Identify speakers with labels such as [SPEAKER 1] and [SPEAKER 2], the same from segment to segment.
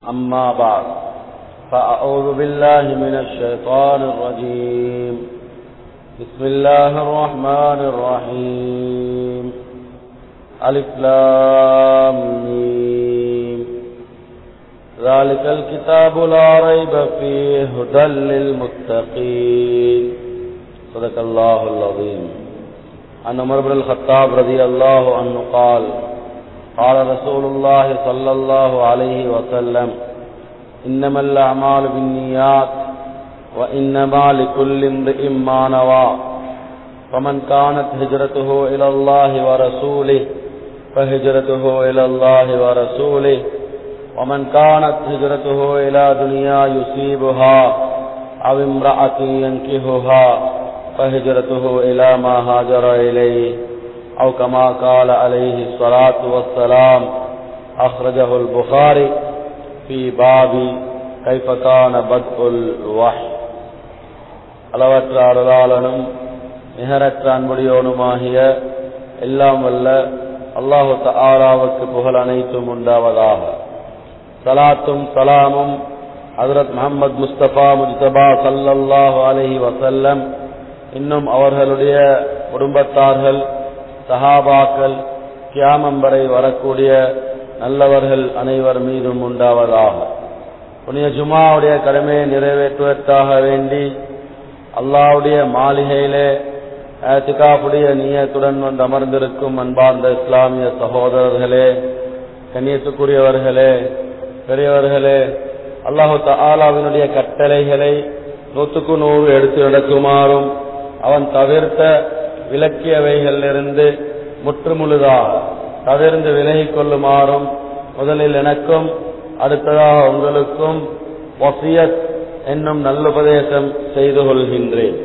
[SPEAKER 1] أما بعد فأعوذ بالله من الشيطان الرجيم بسم الله الرحمن الرحيم ألف لام ميم ذلك الكتاب لا ريب فيه هدى للمتقين صدق الله العظيم عن عمر بن الخطاب رضي الله عنه قال قال رسول الله صلى الله عليه وسلم إنما الأعمال بالنيات وإنما لكل امرئ ما نوى فمن كانت هجرته إلى الله ورسوله فهجرته إلى الله ورسوله ومن كانت هجرته إلى دنيا يصيبها أو امرأة ينكهها فهجرته إلى ما هاجر إليه أو كما قال عليه الصلاة والسلام أخرجه البخاري في باب كيف كان بدء الوحي அளவற்ற அருளாளனும் நிகரற்ற அன்புடையோனுமாகிய எல்லாம் வல்ல அல்லாஹு தாராவுக்கு புகழ் அனைத்தும் உண்டாவதாக சலாத்தும் சலாமும் ஹசரத் முகமது முஸ்தபா முஜ்தபா சல்லல்லாஹு அலஹி வசல்லம் இன்னும் அவர்களுடைய குடும்பத்தார்கள் சஹாபாக்கள் கியாமம் வரை வரக்கூடிய நல்லவர்கள் அனைவர் மீதும் உண்டாவதாக புனித ஜுமாவுடைய கடமையை நிறைவேற்றுவதற்காக வேண்டி அல்லாவுடைய மாளிகையிலே திகாப்புடைய நீயத்துடன் வந்து அமர்ந்திருக்கும் அன்பார்ந்த இஸ்லாமிய சகோதரர்களே கண்ணியத்துக்குரியவர்களே பெரியவர்களே அல்லாஹு தாலாவினுடைய கட்டளைகளை நூற்றுக்கு நூறு எடுத்து நடக்குமாறும் அவன் தவிர்த்த விலக்கியவைகளிலிருந்து முற்றுமுழுதாக தவிர்ந்து விலகிக் கொள்ளுமாறும் முதலில் எனக்கும் அடுத்ததாக உங்களுக்கும் வசியத் என்னும் நல்லுபதேசம் செய்து கொள்கின்றேன்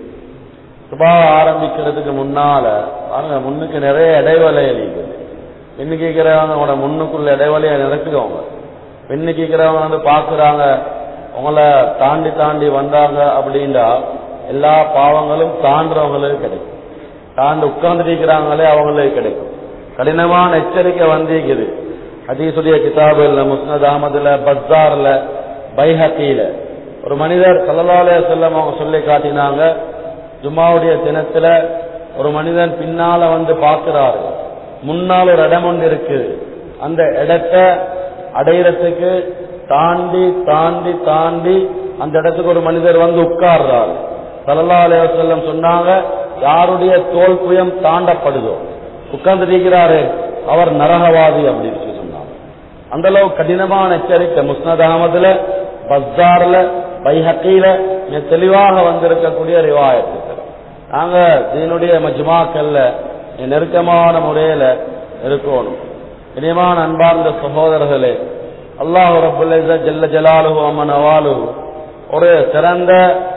[SPEAKER 1] சுபா ஆரம்பிக்கிறதுக்கு முன்னால பாருங்க முன்னுக்கு நிறைய இடைவெளி இருக்குது பெண்ணு கேட்கிறவங்க உங்களோட முன்னுக்குள்ள இடைவெளியை நடக்குதவங்க பெண்ணு கேட்கிறவங்க வந்து பாக்குறாங்க உங்களை தாண்டி தாண்டி வந்தாங்க அப்படின்னா எல்லா பாவங்களும் தாண்டுறவங்களுக்கு கிடைக்கும் தாண்டு உட்கார்ந்து இருக்கிறாங்களே அவங்களுக்கு கிடைக்கும் கடினமான எச்சரிக்கை வந்திருக்குது ஹதீசுடைய கிதாபுல முஸ்னத் அகமதுல பஸ்தார்ல பைஹத்தியில ஒரு மனிதர் சல்லலாலே செல்லம் அவங்க சொல்லி காட்டினாங்க ஜும்மாவுடைய தினத்துல ஒரு மனிதன் பின்னால வந்து பார்க்கிறாரு முன்னால் ஒரு இடம் ஒன்று இருக்கு அந்த இடத்த அடையிறதுக்கு தாண்டி தாண்டி தாண்டி அந்த இடத்துக்கு ஒரு மனிதர் வந்து உட்கார்றாரு சல்லா அலையம் சொன்னாங்க யாருடைய தோல் புயம் தாண்டப்படுதோ உட்கார்ந்து இருக்கிறாரு அவர் நரகவாதி அப்படின்னு சொல்லி சொன்னாங்க அந்த அளவு கடினமான எச்சரிக்கை முஸ்னத் அகமதுல பஸ்தார்ல பைஹக்கில மிக தெளிவாக வந்திருக்கக்கூடிய ரிவாயத்துக்கள் நாங்க இதனுடைய மஜ்மாக்கல்ல நெருக்கமான முறையில இருக்கணும் இனியமான அன்பார்ந்த சகோதரர்களே அல்லாஹு ரபுல்ல ஜல்ல ஜலாலு அம்மன் அவாலு ஒரு சிறந்த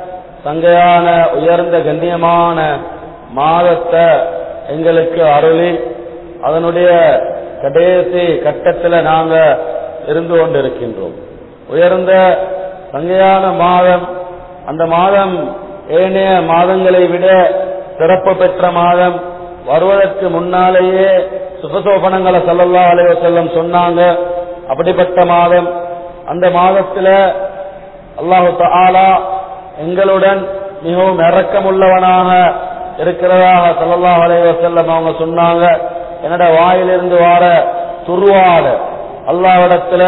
[SPEAKER 1] சங்கையான உயர்ந்த கண்ணியமான மாதத்தை எங்களுக்கு அருளி அதனுடைய கடைசி கட்டத்தில் நாங்க இருந்து கொண்டிருக்கின்றோம் உயர்ந்த சங்கையான மாதம் அந்த மாதம் ஏனைய மாதங்களை விட சிறப்பு பெற்ற மாதம் வருவதற்கு முன்னாலேயே சுகசோபனங்களை சல்லல்லா அலைவ செல்லம் சொன்னாங்க அப்படிப்பட்ட மாதம் அந்த மாதத்துல அல்லாஹு தாலா எங்களுடன் மிகவும் இறக்கமுள்ளவனாக இருக்கிறதாக சல்லல்லா அலைவ செல்லம் அவங்க சொன்னாங்க என்னோட வாயிலிருந்து வார துருவாட அல்லாவிடத்துல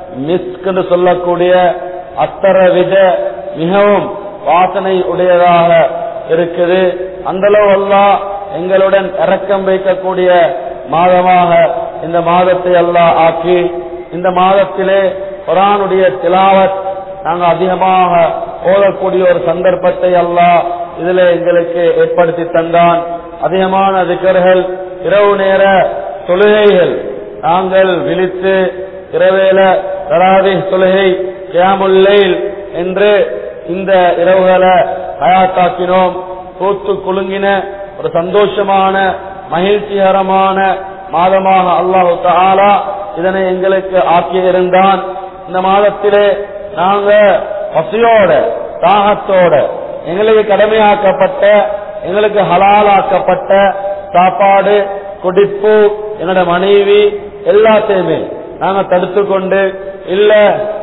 [SPEAKER 1] மிஸ்க் சொல்லக்கூடிய அத்தர வித மிகவும் வாசனை உடையதாக இருக்குது அந்த அளவு அல்லா எங்களுடன் இறக்கம் வைக்கக்கூடிய மாதமாக இந்த மாதத்தை அல்லாஹ் ஆக்கி இந்த மாதத்திலே குரானுடைய திலாவத் நாங்கள் அதிகமாக ஓதக்கூடிய ஒரு சந்தர்ப்பத்தை அல்லாஹ் இதுல எங்களுக்கு ஏற்படுத்தி தந்தான் அதிகமான திகர்கள் இரவு நேர தொழுகைகள் நாங்கள் விழித்து இரவேல தராவி தொழுகை கியாமுல்லைல் என்று இந்த இரவுகளை ஹயாத்தாக்கினோம் கூத்து குலுங்கின ஒரு சந்தோஷமான மகிழ்ச்சிகரமான மாதமாக அல்லாஹு தாலா இதனை எங்களுக்கு ஆக்கியிருந்தான் இந்த மாதத்திலே நாங்க பசியோட தாகத்தோட எங்களுக்கு கடமையாக்கப்பட்ட எங்களுக்கு ஹலாலாக்கப்பட்ட சாப்பாடு குடிப்பு என்னோட மனைவி எல்லாத்தையுமே நாங்க தடுத்து கொண்டு இல்ல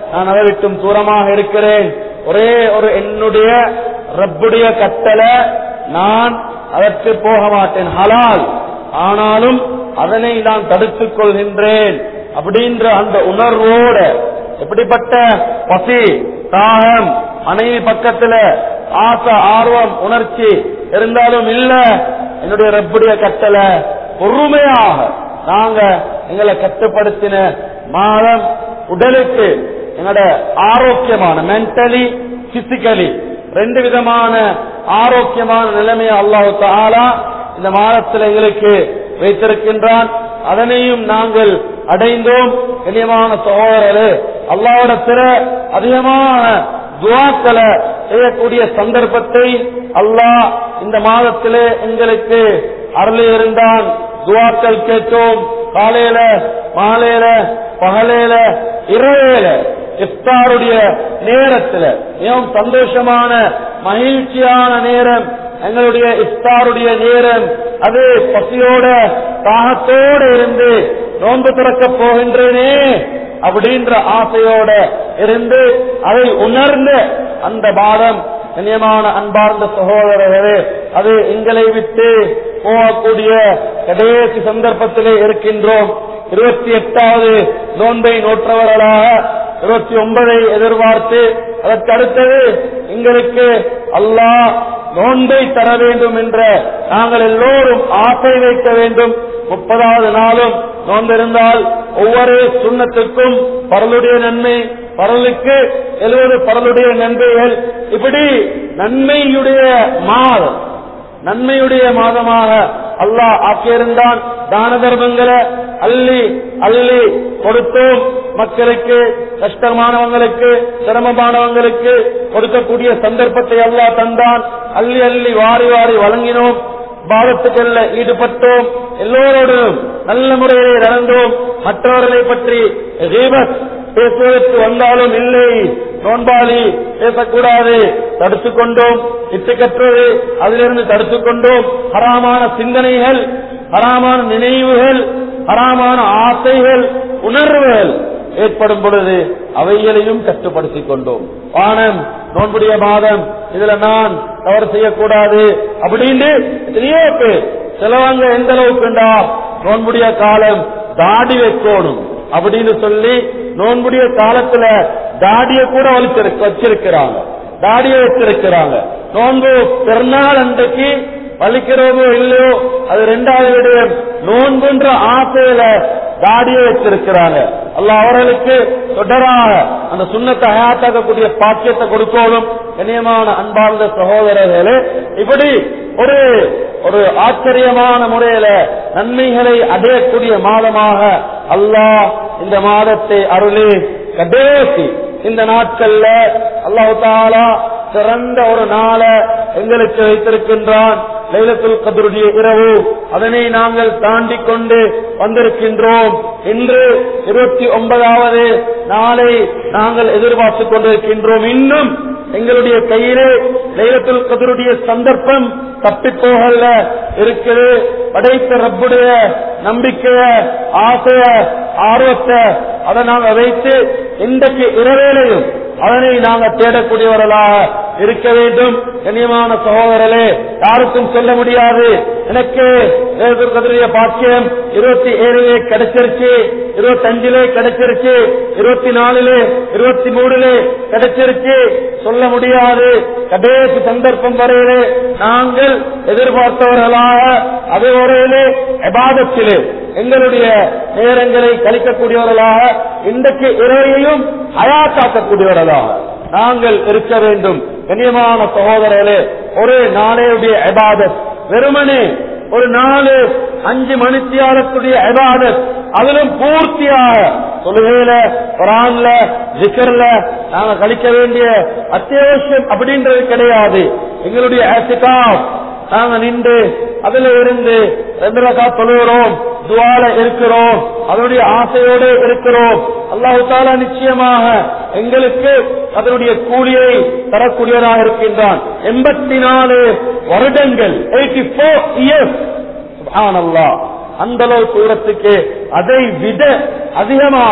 [SPEAKER 1] நான் அதை விட்டும் தூரமாக இருக்கிறேன் ஒரே ஒரு என்னுடைய ரப்புடைய கட்டளை நான் அதற்கு போக மாட்டேன் ஹலால் ஆனாலும் அதனை நான் தடுத்துக் கொள்கின்றேன் அப்படின்ற அந்த உணர்வோட எப்படிப்பட்ட பசி தாகம் மனைவி பக்கத்துல ஆசை ஆர்வம் உணர்ச்சி இருந்தாலும் இல்ல என்னுடைய ரப்புடைய கட்டளை பொறுமையாக நாங்க எங்களை கட்டுப்படுத்தின மாதம் உடலுக்கு எங்களோட ஆரோக்கியமான மென்டலி பிசிக்கலி ரெண்டு விதமான ஆரோக்கியமான நிலைமையை அல்லாஹு தாலா இந்த மாதத்தில் எங்களுக்கு வைத்திருக்கின்றான் அதனையும் நாங்கள் அடைந்தோம் கண்ணியமான சகோதரர்களே அல்லாவோட பிற அதிகமான துவாக்களை செய்யக்கூடிய சந்தர்ப்பத்தை அல்லாஹ் இந்த மாதத்திலே எங்களுக்கு அருளி இருந்தான் துவாக்கள் கேட்டோம் காலையில மாலையில பகலையில இரவேல இஃப்தாருடைய நேரத்துல மிகவும் சந்தோஷமான மகிழ்ச்சியான நேரம் எங்களுடைய இஃப்தாருடைய நேரம் அது பசியோட தாகத்தோடு இருந்து நோன்பு திறக்க போகின்றேனே அப்படின்ற ஆசையோட இருந்து அதை உணர்ந்த அந்த பாதம் கண்ணியமான அன்பார்ந்த சகோதரர்களே அது எங்களை விட்டு போகக்கூடிய கடைசி சந்தர்ப்பத்திலே இருக்கின்றோம் இருபத்தி எட்டாவது நோன்பை நோற்றவர்களாக இருபத்தி ஒன்பதை எதிர்பார்த்து அதற்கு அடுத்தது எங்களுக்கு அல்லாஹ் நோன்பை தர வேண்டும் என்ற நாங்கள் எல்லோரும் ஆசை வைக்க வேண்டும் முப்பதாவது நாளும் நோன்பிருந்தால் ஒவ்வொரு சுண்ணத்துக்கும் பரலுடைய நன்மை பரலுக்கு எழுபது பரலுடைய நன்மைகள் இப்படி நன்மையுடைய மாதம் நன்மையுடைய மாதமாக அல்லாஹ் ஆக்கியிருந்தான் தான தர்மங்களை அள்ளி அள்ளி கொடுத்தோம் மக்களுக்கு கஷ்டமானவங்களுக்கு சிரமமானவங்களுக்கு கொடுக்கக்கூடிய சந்தர்ப்பத்தை அல்லாஹ் தந்தான் அள்ளி அள்ளி வாரி வாரி வழங்கினோம் பாவத்துக்கள்ல ஈடுபட்டோம் எல்லோரோடும் நல்ல முறையிலே நடந்தோம் மற்றவர்களை பற்றி ரீபத் பேசுவதற்கு வந்தாலும் இல்லை நோன்பாளி பேசக்கூடாது தடுத்துக் கொண்டோம் இட்டு கற்றது அதிலிருந்து தடுத்துக் கொண்டோம் ஹராமான சிந்தனைகள் ஹராமான நினைவுகள் ஹராமான ஆசைகள் உணர்வுகள் ஏற்படும் பொழுது அவைகளையும் கட்டுப்படுத்திக் கொண்டோம் வானம் நோன்புடைய மாதம் இதுல நான் தவறு செய்யக்கூடாது அப்படின்னு எத்தனையோ பேர் சிலவங்க எந்த அளவுக்குண்டா நோன்புடைய காலம் தாடி வைக்கணும் அப்படின்னு சொல்லி நோன்புடைய காலத்துல தாடிய கூட வலிச்சிருக்க வச்சிருக்கிறாங்க தாடிய வச்சிருக்கிறாங்க நோன்பு பெருநாள் அன்றைக்கு வலிக்கிறோமோ இல்லையோ அது ரெண்டாவது விடயம் நோன்புன்ற ஆசையில தாடியை வச்சிருக்கிறாங்க அல்ல அவர்களுக்கு தொடராக அந்த சுண்ணத்தை ஹயாத்தாக்கக்கூடிய பாக்கியத்தை கொடுக்கணும் கண்ணியமான அன்பார்ந்த சகோதரர்களே இப்படி ஒரு ஒரு ஆச்சரியமான முறையில நன்மைகளை அடையக்கூடிய மாதமாக அல்லாஹ் இந்த மாதத்தை அருளி கடைசி இந்த நாட்கள்ல அல்லாஹு தாலா சிறந்த ஒரு நாளை எங்களுக்கு வைத்திருக்கின்றான் லைலத்துல் கதருடைய இரவு அதனை நாங்கள் தாண்டி கொண்டு வந்திருக்கின்றோம் இன்று இருபத்தி ஒன்பதாவது நாளை நாங்கள் எதிர்பார்த்துக் கொண்டிருக்கின்றோம் இன்னும் எங்களுடைய கையிலே லைலத்துல் கதருடைய சந்தர்ப்பம் தப்பி போகல இருக்குது படைத்த ரப்புடைய நம்பிக்கைய ஆசைய ஆர்வத்தை அதை நாங்க வைத்து இன்றைக்கு இரவேலையும் அதனை நாங்க தேடக்கூடியவர்களாக இருக்க வேண்டும் கண்ணியமான சகோதரர்களே யாருக்கும் சொல்ல முடியாது எனக்கு கதிரிய பாக்கியம் இருபத்தி ஏழுலே கிடைச்சிருச்சு இருபத்தி அஞ்சுலே கிடைச்சிருச்சு இருபத்தி நாலுலே இருபத்தி மூணுலே கிடைச்சிருச்சு சொல்ல முடியாது கடைசி சந்தர்ப்பம் வரையிலே நாங்கள் எதிர்பார்த்தவர்களாக அது வரையிலே எபாதத்திலே எங்களுடைய நேரங்களை கழிக்கக்கூடியவர்களாக இன்றைக்கு இரவையையும் அயாத்தாக்கக்கூடியவர்களாக நாங்கள் இருக்க வேண்டும் கண்ணியமான சகோதரர்களே ஒரு நாளையுடைய எபாதத் வெறுமனே ஒரு நாலு அஞ்சு மணித்தியாலத்துடைய எபாதத் அதிலும் பூர்த்தியாக தொழுகையில குரான்ல ஜிக்கர்ல நாங்க கழிக்க வேண்டிய அத்தியாவசியம் அப்படின்றது கிடையாது எங்களுடைய ஆசிகாப் நாங்க நின்று அதுல இருந்து ரெண்டு ரகா தொழுகிறோம் துவால இருக்கிறோம் அதனுடைய ஆசையோடு இருக்கிறோம் அல்லாஹு தாலா நிச்சயமாக எங்களுக்கு அதனுடைய கூலியை தரக்கூடியதாக இருக்கின்றான் எண்பத்தி நாலு வருடங்கள் எயிட்டி போர் இயர்ஸ் அந்த அளவு தூரத்துக்கு அதை விட அதிகமான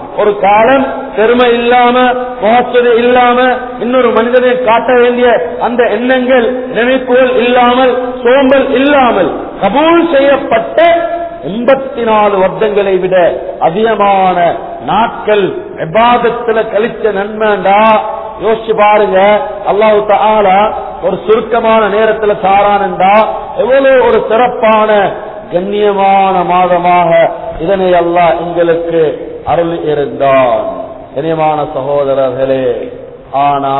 [SPEAKER 1] ஒரு காலம் பெருமை இல்லாம முகத்துது இல்லாம இன்னொரு மனிதனை காட்ட வேண்டிய அந்த எண்ணங்கள் நினைப்புகள் இல்லாமல் சோம்பல் இல்லாமல் கபூல் செய்யப்பட்ட எண்பத்தி நாலு வருடங்களை விட அதிகமான நாட்கள் விவாதத்துல கழிச்ச நன்மைண்டா யோசிச்சு பாருங்க அல்லாஹு தாலா ஒரு சுருக்கமான நேரத்துல சாரானண்டா எவ்வளவு ஒரு சிறப்பான கண்ணியமான மாதமாக இதனை அல்லாஹ் எங்களுக்கு அருள் இருந்தான் கண்ணியமான சகோதரர்களே ஆனா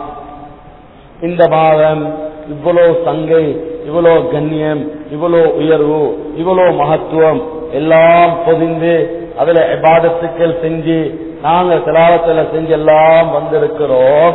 [SPEAKER 1] இந்த மாதம் இவ்வளவு சங்கை இவ்வளவு கண்ணியம் இவ்வளவு உயர்வு இவ்வளவு மகத்துவம் எல்லாம் பொதிந்து அதுல இபாதத்துக்கள் செஞ்சு நாங்க சிலாவத்துல செஞ்சு எல்லாம் வந்திருக்கிறோம்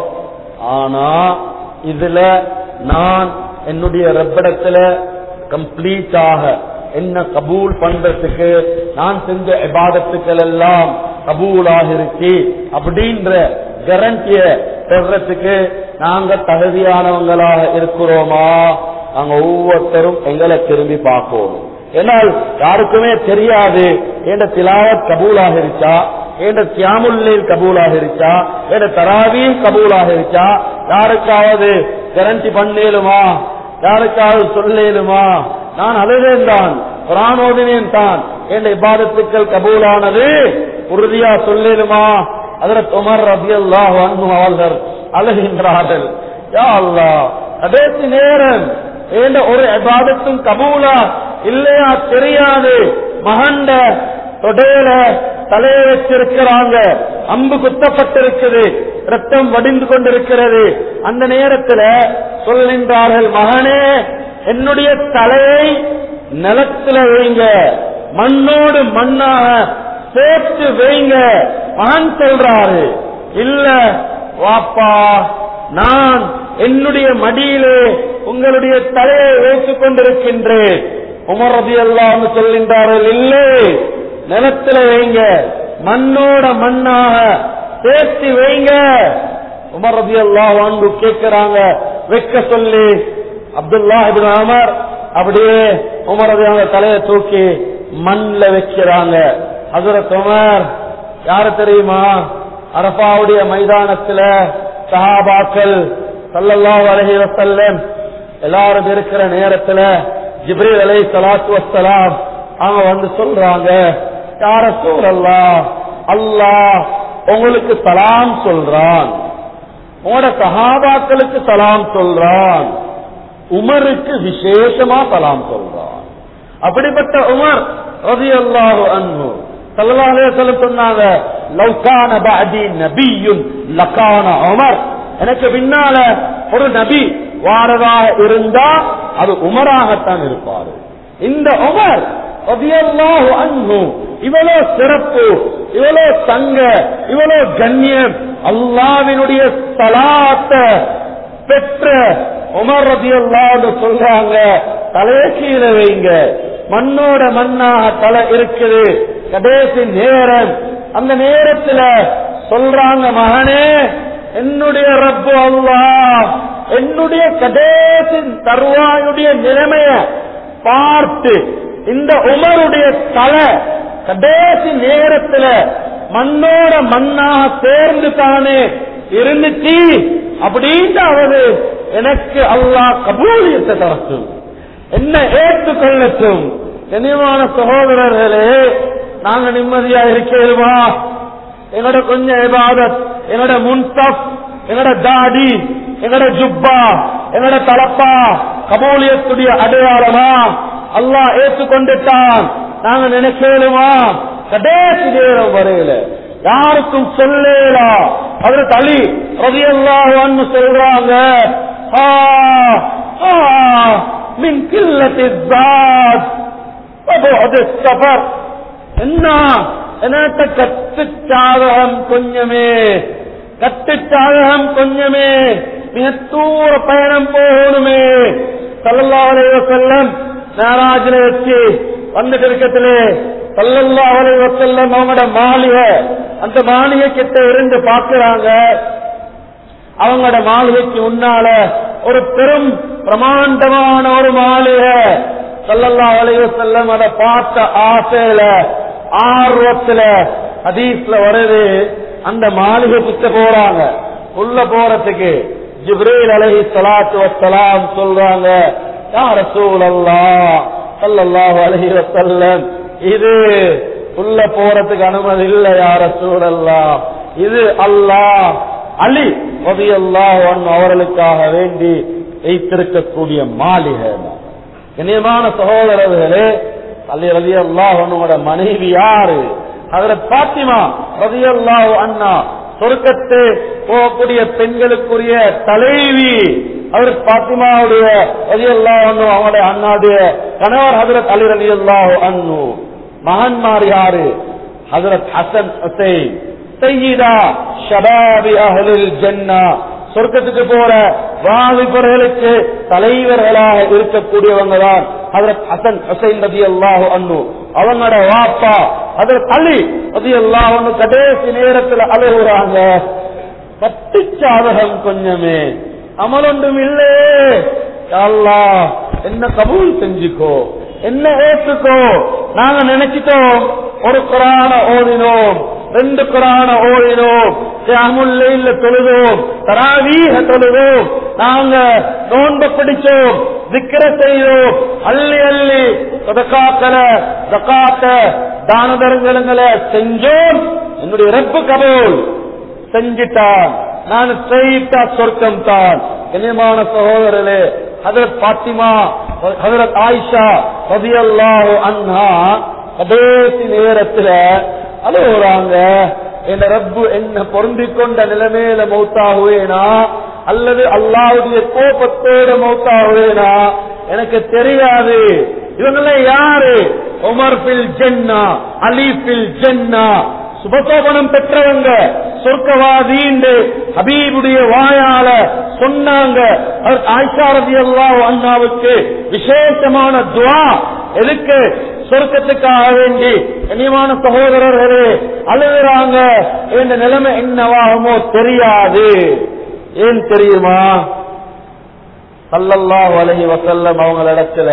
[SPEAKER 1] ஆனா இதுல நான் என்னுடைய ரப்பிடத்துல கம்ப்ளீட்டாக என்ன கபூல் பண்றதுக்கு நான் செஞ்ச இபாதத்துக்கள் எல்லாம் கபூலாக இருக்கு அப்படின்ற கேரண்டிய பெறத்துக்கு நாங்க தகுதியானவங்களாக இருக்கிறோமா நாங்க ஒவ்வொருத்தரும் எங்களை திரும்பி பார்ப்போம் ஏன்னால் யாருக்குமே தெரியாது என்ற திலாவத் கபூலாக இருக்கா என்ற தியாமுல்லில் கபூலாக இருக்கா என்ற தராவியும் கபூலாக இருக்கா யாருக்காவது கேரண்டி பண்ணேலுமா யாருக்காவது சொல்லேலுமா நான் அழுதேன் தான் குரானோதினேன் தான் என்ற இபாதத்துக்கள் கபூலானது உறுதியா சொல்லேலுமா அதில் உமர் ரபி அல்லாஹ் அவர்கள் அழுகின்றார்கள் யா அல்லாஹ் கடைசி நேரம் ஏண்ட ஒரு இபாதத்தும் கபூலா இல்லையா தெரியாது மகண்ட தொடையில தலையை வச்சிருக்கிறாங்க அம்பு குத்தப்பட்டிருக்குது ரத்தம் வடிந்து கொண்டிருக்கிறது அந்த நேரத்துல சொல்கின்றார்கள் மகனே என்னுடைய தலையை நிலத்துல வைங்க மண்ணோடு மண்ணாக சேர்த்து வைங்க மகன் சொல்றாரு இல்ல வாப்பா நான் என்னுடைய மடியிலே உங்களுடைய தலையை வைத்துக் கொண்டிருக்கின்றேன் உமர் ரபி எல்லாம் சொல்கின்றார்கள் இல்லை நிலத்துல வைங்க மண்ணோட மண்ணாக சேர்த்து வைங்க உமர் ரபி அல்லா வாங்கு கேட்கிறாங்க வைக்க சொல்லி அப்துல்லா இபின் அமர் அப்படியே உமர் ரபி அவங்க தலையை தூக்கி மண்ல வைக்கிறாங்க ஹசரத் உமர் யாரு தெரியுமா அரபாவுடைய மைதானத்துல சஹாபாக்கள் சல்லல்லாஹு அலைஹி வஸல்லம் எல்லாரும் இருக்கிற நேரத்துல ஜிப்ரீல் அலை சலாத்து வசலாம் அவங்க வந்து சொல்றாங்க யார சூழல்லா அல்லாஹ் உங்களுக்கு சலாம் சொல்றான் உங்களோட சஹாபாக்களுக்கு சலாம் சொல்றான் உமருக்கு விசேஷமா சலாம் சொல்றான் அப்படிப்பட்ட உமர் ரதி அல்லாஹு அன்பு சொன்னாங்க லவ்கான பாதி நபியுன் லக்கான உமர் எனக்கு பின்னால ஒரு நபி வாரதாக இருந்தா அது உமராகத்தான் இருப்பாரு இந்த உமர் ரதியல்லாஹு அன்ஹு இவ்வளவு சிறப்பு இவ்வளவு தங்க இவ்வளவு கண்ணியம் அல்லாவினுடைய சலாத்த பெற்ற உமர் ரதியல்லான்னு சொல்றாங்க தலையை கீழே வைங்க மண்ணோட மண்ணாக தலை இருக்குது கடைசி நேரம் அந்த நேரத்துல சொல்றாங்க மகனே என்னுடைய ரப்பு அல்லா என்னுடைய கடைசி தருவாயுடைய நிலைமைய பார்த்து இந்த உமருடைய தலை கடைசி நேரத்துல மண்ணோட மண்ணாக சேர்ந்து தானே இருந்துச்சு அப்படின்றாவது எனக்கு அல்லாஹ் கபூலியத்தை தரட்டும் என்ன ஏற்றுக்கொள்ளட்டும் கனிவான சகோதரர்களே நாங்க நிம்மதியா இருக்கேருமா எங்களோட கொஞ்சம் இபாதத் எங்களோட முன்சப் எங்களோட தாடி எங்களோட ஜுப்பா எங்களோட தலப்பா கபூலியத்துடைய அடையாளமா அல்லாஹ் ஏற்றுக்கொண்டுட்டான் நாங்க நினைக்கலுமா கடைசி நேரம் வரையில யாருக்கும் சொல்லலா அவரு தளி ரதியல்லாஹு சொல்றாங்க ஆ, ஆ, மின் கில்லத்தி தாத் வபுஅதி ஸஃபர். என்ன என்னட்ட கட்டுச்சாதகம் கொஞ்சமே கட்டுச்சாதகம் கொஞ்சமே மிக தூர பயணம் போகணுமே சல்லல்லாஹு அலைஹி வஸல்லம் மேராஜில வச்சு வந்துட்டு இருக்கத்திலே சல்லல்லாஹு அலைஹி வஸல்லம் அவங்களோட மாளிகை அந்த மாளிகை கிட்ட இருந்து பாக்குறாங்க அவங்களோட மாளிகைக்கு முன்னால ஒரு பெரும் பிரமாண்டமான ஒரு மாளிகை சல்லல்லாஹு அலைஹி வஸல்லம் அதை பார்த்த ஆசையில ஆர்வத்துல ஹதீஸ்ல வருது அந்த மாளிகை கிட்ட போறாங்க உள்ள போறதுக்கு ஜிப்ரீல் அலைஹி ஸலாத்து வஸ்ஸலாம் சொல்றாங்க யா ரசூலல்லாஹ் ஸல்லல்லாஹு அலைஹி வஸல்லம் இது உள்ள போறதுக்கு அனுமதி இல்ல யா ரசூலல்லாஹ் இது அல்லாஹ் அலி ரலியல்லாஹு அன்ஹு அவர்களுக்காக வேண்டி வைத்திருக்கக்கூடிய மாளிகை கண்ணியமான சகோதரர்களே அலி ரவி அல்லாஹ் மனைவி யாரு அதில் பாத்திமா ரவி அல்லாஹ் அண்ணா சொர்க்கத்து போகக்கூடிய பெண்களுக்குரிய தலைவி அவர் பாத்திமாவுடைய ரவி அல்லாஹ் அண்ணு அவங்களுடைய அண்ணாவுடைய கணவர் ஹதரத் அலி ரவி அல்லாஹ் அண்ணு மகன்மார் யாரு ஹதரத் ஹசன் ஹுசைன் சையீதா ஷபாபி அஹ்லில் ஜன்னா சொர்க்கத்துக்கு போற வாலிபர்களுக்கு தலைவர்களாக இருக்கக்கூடியவங்க தான் ஹதரத் ஹசன் ஹுசைன் ரதி அல்லாஹு அன்னு அவங்களோட வாப்பா ஹதரத் அலி ரதி அல்லாஹ் அன்னு கடைசி நேரத்துல அழுகுறாங்க பட்டு சாதகம் கொஞ்சமே அமலொன்றும் இல்லே அல்லாஹ் என்ன கபூல் செஞ்சுக்கோ என்ன ஏற்றுக்கோ நாங்க நினைச்சிட்டோம் ஒரு குரான ஓதினோம் ரெண்டு குரான ஓடினோம் அமுல்ல தொழுதோம் தராவீக தொழுதோம் நாங்க நோன்ப பிடிச்சோம் திக்கிர செய்தோம் அள்ளி அள்ளி சொதக்காக்கல தக்காத்த தான தருங்களங்களை செஞ்சோம் என்னுடைய ரப்பு கபோல் செஞ்சிட்டான் நான் ஸ்ட்ரெயிட்டா சொர்க்கம் தான் கண்ணியமான சகோதரர்களே ஹதரத் பாத்திமா ஹதரத் ஆயிஷா ரதியல்லாஹு அன்ஹா கடைசி நேரத்துல அழுகுறாங்க என் ரப்பு என்ன பொருந்திக் கொண்ட நிலைமையில மௌத்தாகுவேனா அல்லது அல்லாவுடைய கோபத்தோட மௌத்தாகுவேனா எனக்கு தெரியாது இவங்கள யாரு உமர் பில் ஜென்னா அலி பில் ஜென்னா சுபசோபனம் பெற்றவங்க சொர்க்கவாதின்னு ஹபீபுடைய வாயால சொன்னாங்க அவர் ஆயிஷா ரதி அல்லாஹ் அண்ணாவுக்கு விசேஷமான துவா எதுக்கு சொர்க்கத்துக்காக வேண்டி கண்ணியமான சகோதரர்களே அழுகுறாங்க இந்த நிலைமை என்னவாகுமோ தெரியாது ஏன் தெரியுமா சல்லல்லாஹு அலைஹி வசல்லம் அவங்களிடத்துல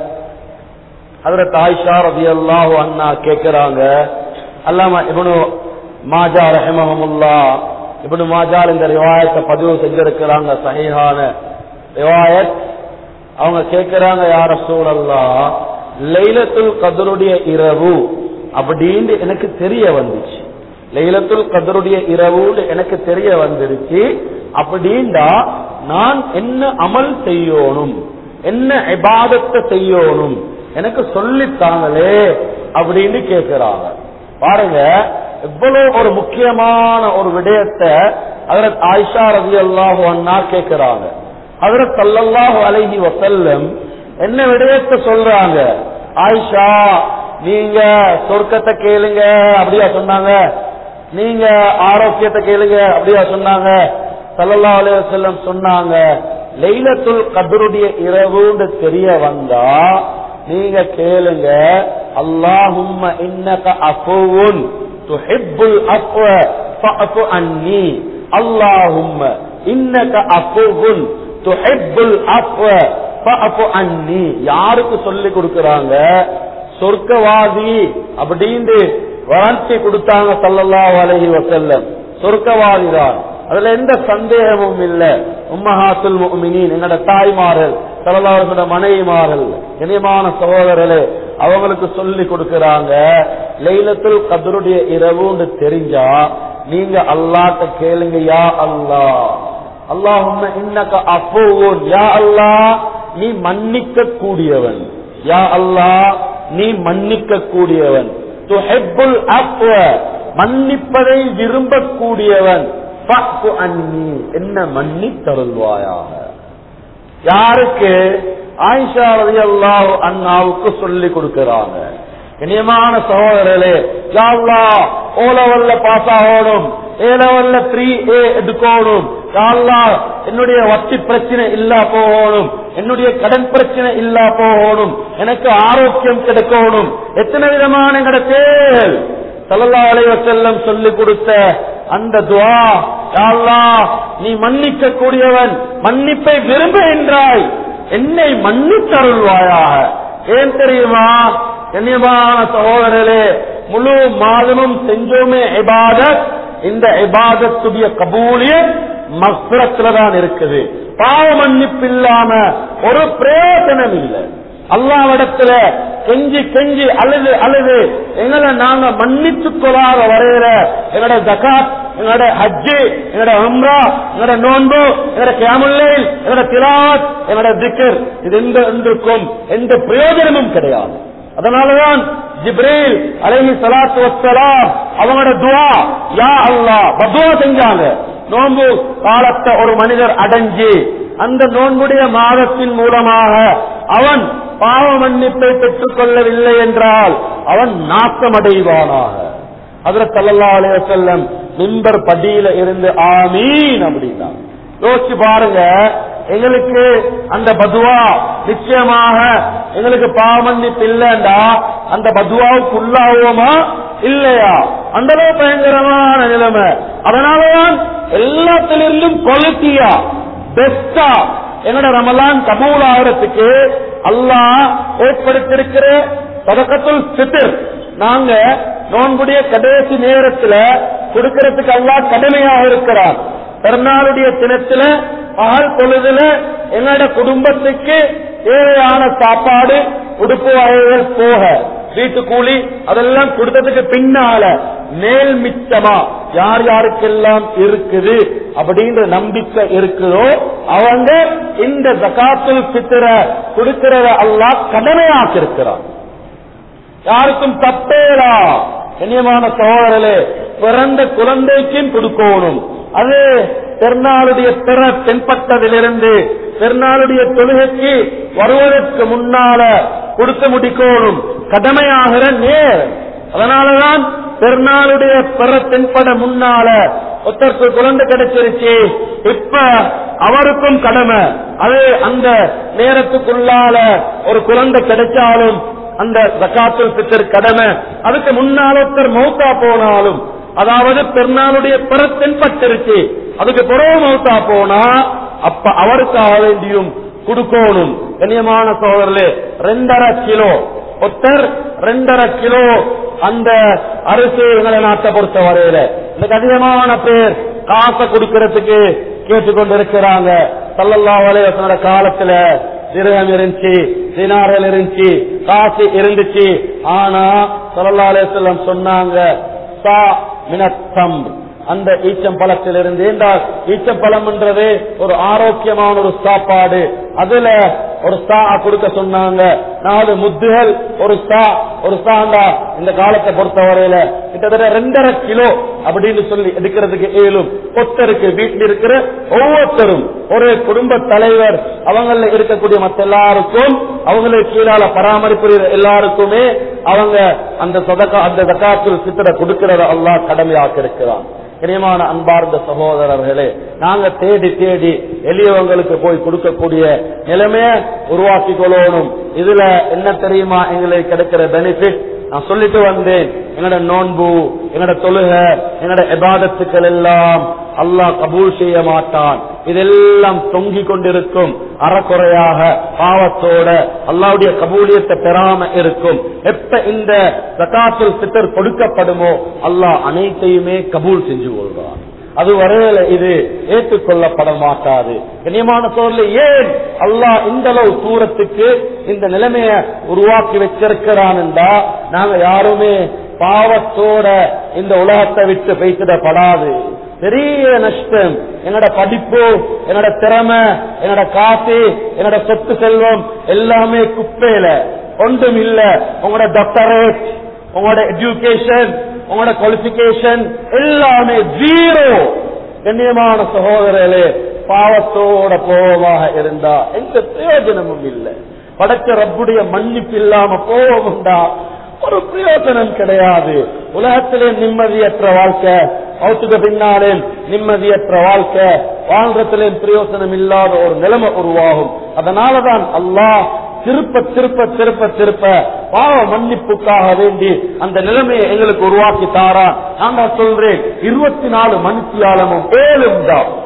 [SPEAKER 1] ஹதரத் ஆயிஷா ரலியல்லாஹு அன்ஹா கேக்குறாங்க அல்லாம இப்னு மாஜா ரஹிமஹமுல்லா இப்னு மாஜால் இந்த ரிவாயத்தை பதிவு செஞ்சிருக்கிறாங்க சஹீஹான ரிவாயத் அவங்க கேக்குறாங்க யார சூழல்லா லைலத்துல் கதருடைய இரவு அப்படின்னு எனக்கு தெரிய வந்துச்சு லைலத்துல் கதருடைய இரவுன்னு எனக்கு தெரிய வந்துருச்சு அப்படின்டா நான் என்ன அமல் செய்யணும் என்ன இபாதத்தை செய்யணும் எனக்கு சொல்லித்தாங்களே அப்படின்னு கேட்கிறாங்க பாருங்க எவ்வளவு ஒரு முக்கியமான ஒரு விடயத்தை அதற்கு ஆயிஷா ரவி அல்லாஹு அண்ணா கேட்கிறாங்க அதற்கு சல்லல்லாஹு அலைஹி வசல்லம் என்ன விடயத்தை சொல்றாங்க ஆயிஷா நீங்க சொர்க்கத்தை கேளுங்க அப்படியா சொன்னாங்க நீங்க ஆரோக்கியத்தை கேளுங்க அப்படியா சொன்னாங்க சல்லல்லா அலைஹி வஸல்லம் சொன்னாங்க லைலத்துல் கதருடைய இரவுன்னு தெரிய வந்தா நீங்க கேளுங்க அல்லாஹும்ம இன்னக அஃபுவுன் துஹிப்புல் அஃப்வ ஃபஅஃபு அன்னி அல்லாஹும்ம இன்னக அஃபுவுன் துஹிப்புல் அஃப்வ ஃபஅஃபு அன்னி யாருக்கு சொல்லி கொடுக்கறாங்க சொர்க்கவாதி அப்படின்னு வார்த்தை கொடுத்தாங்க சல்லல்லாஹு அலைஹி வஸல்லம் சொர்க்கவாதி தான் அதுல எந்த சந்தேகமும் இல்ல உம்மஹாத்துல் முஃமினீன் என்னோட தாய்மார்கள் சல்லல்லாஹு மனைவிமார்கள் இனியமான சகோதரர்களே அவங்களுக்கு சொல்லி கொடுக்கறாங்க லைலத்துல் கதருடைய இரவுன்னு தெரிஞ்சா நீங்க அல்லாட்ட கேளுங்க யா அல்லாஹ் அல்லாஹும்ம இன்னக அஃபூன் யா அல்லாஹ் நீ மன்னிக்க கூடியவன் யா அல்லாஹ் நீ மன்னிக்க கூடியவன் துஹிப்புல் அஃப்வ மன்னிப்பதை விரும்பக்கூடியவன் ஃபஅஃபு அன்னி என்ன மன்னித்தருள்வாயாக யாருக்கு ஆயிஷா ரலியல்லாஹு அன்ஹாவுக்கு சொல்லி கொடுக்கறாங்க இனியமான சகோதரர்களே யா அல்லாஹ் ஓ லெவல்ல பாஸ் ஆகணும் ஏ லெவல்ல த்ரீ ஏ எடுக்கணும் யா அல்லாஹ் என்னுடைய வட்டி பிரச்சனை இல்லா போகணும் என்னுடைய கடன் பிரச்சனை இல்லா போகணும் எனக்கு ஆரோக்கியம் கிடைக்கணும் எத்தனை விதமான எங்கட தேல் சல்லல்லா அலைவசல்லம் சொல்லி கொடுத்த அந்த துவா யா அல்லாஹ் நீ மன்னிக்க கூடியவன் மன்னிப்பை விரும்புகின்றாய் என்னை மன்னித்தருள்வாயாக ஏன் தெரியுமா கண்ணியமான சகோதரர்களே முழு மாதமும் செஞ்சோமே இபாதத் இந்த இபாதத்துடைய கபூலியம் மக்ரத்துல தான் இருக்குது பாவ மன்னிப்பு இல்லாம ஒரு பிரயோஜனம் இல்லை அல்லாவிடத்துல கெஞ்சி கெஞ்சி அழுது அழுது எங்களை நாங்க மன்னித்துக் கொள்ளாத வரையில எங்களோட ஜகாத் எங்களோட ஹஜ்ஜு எங்களோட உம்ரா எங்களோட நோன்பு எங்களோட கேமுல்லைல் எங்களோட திலாத் எங்களோட திக்கர் இது எந்த ஒன்றுக்கும் எந்த பிரயோஜனமும் கிடையாது அதனாலதான் ஜிப்ரீல் அலைஹி ஸலாத்து வஸ்ஸலாம் அவங்களோட துஆ யா அல்லாஹ் பதுவா செஞ்சாங்க நோன்பு காலத்தை ஒரு மனிதர் அடைஞ்சு அந்த நோன்புடைய மாதத்தின் மூலமாக அவன் பாவ மன்னிப்பை பெற்றுக் கொள்ளவில்லை என்றால் அவன் நாசமடைவானாக அதுல சல்லல்லா அலைய செல்லம் மிம்பர் படியில இருந்து ஆமீன் அப்படின்னா யோசிச்சு பாருங்க எங்களுக்கு அந்த பதுவா நிச்சயமாக எங்களுக்கு பாவ மன்னிப்பு இல்லைண்டா அந்த பதுவாவுக்கு உள்ளாவோமா இல்லையா அந்த அளவு பயங்கரமான நிலைமை அதனாலதான் எல்லாத்திலிருந்தும் குவாலிட்டியா பெஸ்டா என்னோட ரமலான் கபூல் ஆகிறதுக்கு அல்லாஹ் ஏற்படுத்திருக்கிற சதக்கத்துல் சித்திர் நாங்க நோன்புடைய கடைசி நேரத்துல கொடுக்கறதுக்கு அல்லாஹ் கடமையாக இருக்கிறார் பெருநாளுடைய தினத்துல பகல் பொழுதுல என்னோட குடும்பத்துக்கு தேவையான சாப்பாடு உடுப்பு வகைகள் போக வீட்டு கூலி அதெல்லாம் கொடுத்ததுக்கு பின்னால மேல் மிச்சமா யார் யாருக்கெல்லாம் இருக்குது அப்படின்ற நம்பிக்கை இருக்குதோ அவங்க இந்த ஜகாத்துல் பித்திர கொடுக்கிறத அல்லாஹ் கடமையாக்கி இருக்கிறான் யாருக்கும் தப்பேலா கண்ணியமான சகோதரர்களே பிறந்த குழந்தைக்கும் கொடுக்கணும் அது பெருநாளுடைய பிற தென்பட்டதிலிருந்து பெருநாளுடைய தொழுகைக்கு வருவதற்கு முன்னால கொடுக்க முடிக்கணும் கடமையாகிற நேர் அதனாலதான் பெருநாளுடைய பிற தென்பட முன்னால ஒருத்தருக்கு குழந்தை கிடைச்சிருச்சு இப்ப அவருக்கும் கடமை அது அந்த நேரத்துக்குள்ளால ஒரு குழந்தை கிடைச்சாலும் அந்த ஜக்காத்துல் பித்தர் கடமை அதுக்கு முன்னால ஒருத்தர் மௌத்தா போனாலும் அதாவது பெருநாளுடைய பிற தென்பட்டிருச்சு அதுக்கு பிறகு மௌத்தா போனா அப்ப அவருக்காக வேண்டியும் கொடுக்கணும் கண்ணியமான சோதரர்களே ரெண்டரை கிலோ ஒருத்தர் ரெண்டரை கிலோ அந்த அரிசி எங்களை நாட்டை பொறுத்த வரையில இன்னைக்கு அதிகமான பேர் காசை கொடுக்கறதுக்கு கேட்டுக்கொண்டு இருக்கிறாங்க சல்லல்லா வலையோட காலத்துல திருகம் இருந்துச்சு தினார்கள் இருந்துச்சு காசு இருந்துச்சு ஆனா சல்லல்லா அலையம் சொன்னாங்க சா மினத்தம் அந்த ஈச்சம்பழத்திலிருந்து என்றால் ஈச்சம்பழம் என்றது ஒரு ஆரோக்கியமான ஒரு சாப்பாடு அதுல ஒரு சா கொடுக்க சொன்னாங்க நாலு முத்துகள் ஒரு சா ஒரு சாண்டா இந்த காலத்தை பொறுத்தவரையில கிட்டத்தட்ட ரெண்டரை கிலோ அப்படின்னு சொல்லி எடுக்கிறதுக்கு இயலும் ஒருத்தருக்கு வீட்டில் இருக்கிற ஒவ்வொருத்தரும் ஒரு குடும்ப தலைவர் அவங்கள இருக்கக்கூடிய மத்த எல்லாருக்கும் அவங்களுக்கு கீழால பராமரிப்பு எல்லாருக்குமே அவங்க அந்த சதக்கா அந்த தக்காத்தில் சித்திர கொடுக்கிறத அல்லாஹ் கடமையாக்கி இருக்கிறான் இனியமான அன்பார்ந்த சகோதரர்களே நாங்க தேடி தேடி எளியவங்களுக்கு போய் கொடுக்கக்கூடிய நிலைமைய உருவாக்கி கொள்ளணும் இதுல என்ன தெரியுமா எங்களுக்கு கிடைக்கிற பெனிஃபிட் நான் சொல்லிட்டு வந்தேன் எங்கட நோன்பு எங்கட தொழுக எங்கட எபாதத்துக்கள் எல்லாம் அல்லாஹ் கபூல் செய்ய மாட்டான் இதெல்லாம் தொங்கிக் கொண்டிருக்கும் அறக்குறையாக பாவத்தோட அல்லாவுடைய கபூலியத்தை பெறாம இருக்கும் எப்ப இந்த ஜகாத்துல் பித்தர் கொடுக்கப்படுமோ அல்லாஹ் அனைத்தையுமே கபூல் செஞ்சு கொள்றான் அது வரையில இது ஏற்றுக்கொள்ளப்பட மாட்டாது கண்ணியமான சோழல ஏன் அல்லாஹ் இந்த அளவு தூரத்துக்கு இந்த நிலைமைய உருவாக்கி வச்சிருக்கிறான் என்றா நாங்க யாருமே பாவத்தோட இந்த உலகத்தை விட்டு பேசிடப்படாது பெரிய நஷ்டம் என்னோட படிப்பு என்னோட திறமை என்னோட காசு என்னோட சொத்து செல்வம் எல்லாமே குப்பையில ஒன்றும் இல்ல உங்களோட டாக்டரேட் உங்களோட எஜுகேஷன் உங்களோட குவாலிபிகேஷன் எல்லாமே ஜீரோ கண்ணியமான சகோதரர்களே பாவத்தோட போவமாக இருந்தா எந்த பிரயோஜனமும் இல்லை படைச்ச ரப்புடைய மன்னிப்பு இல்லாம போவமுண்டா ஒரு பிரயோஜனம் கிடையாது உலகத்திலே நிம்மதியற்ற வாழ்க்கை மௌத்துக்கு பின்னாலே நிம்மதியற்ற வாழ்க்கை வாழ்றத்திலே பிரயோஜனம் இல்லாத ஒரு நிலைமை உருவாகும் அதனாலதான் அல்லாஹ் திருப்ப திருப்ப திருப்ப திருப்ப பாவ மன்னிப்புக்காக வேண்டி அந்த நிலைமையை எங்களுக்கு உருவாக்கி தாரான் நான் தான் சொல்றேன் இருபத்தி நாலு மணித்தியாலமும் ஏழும் தான்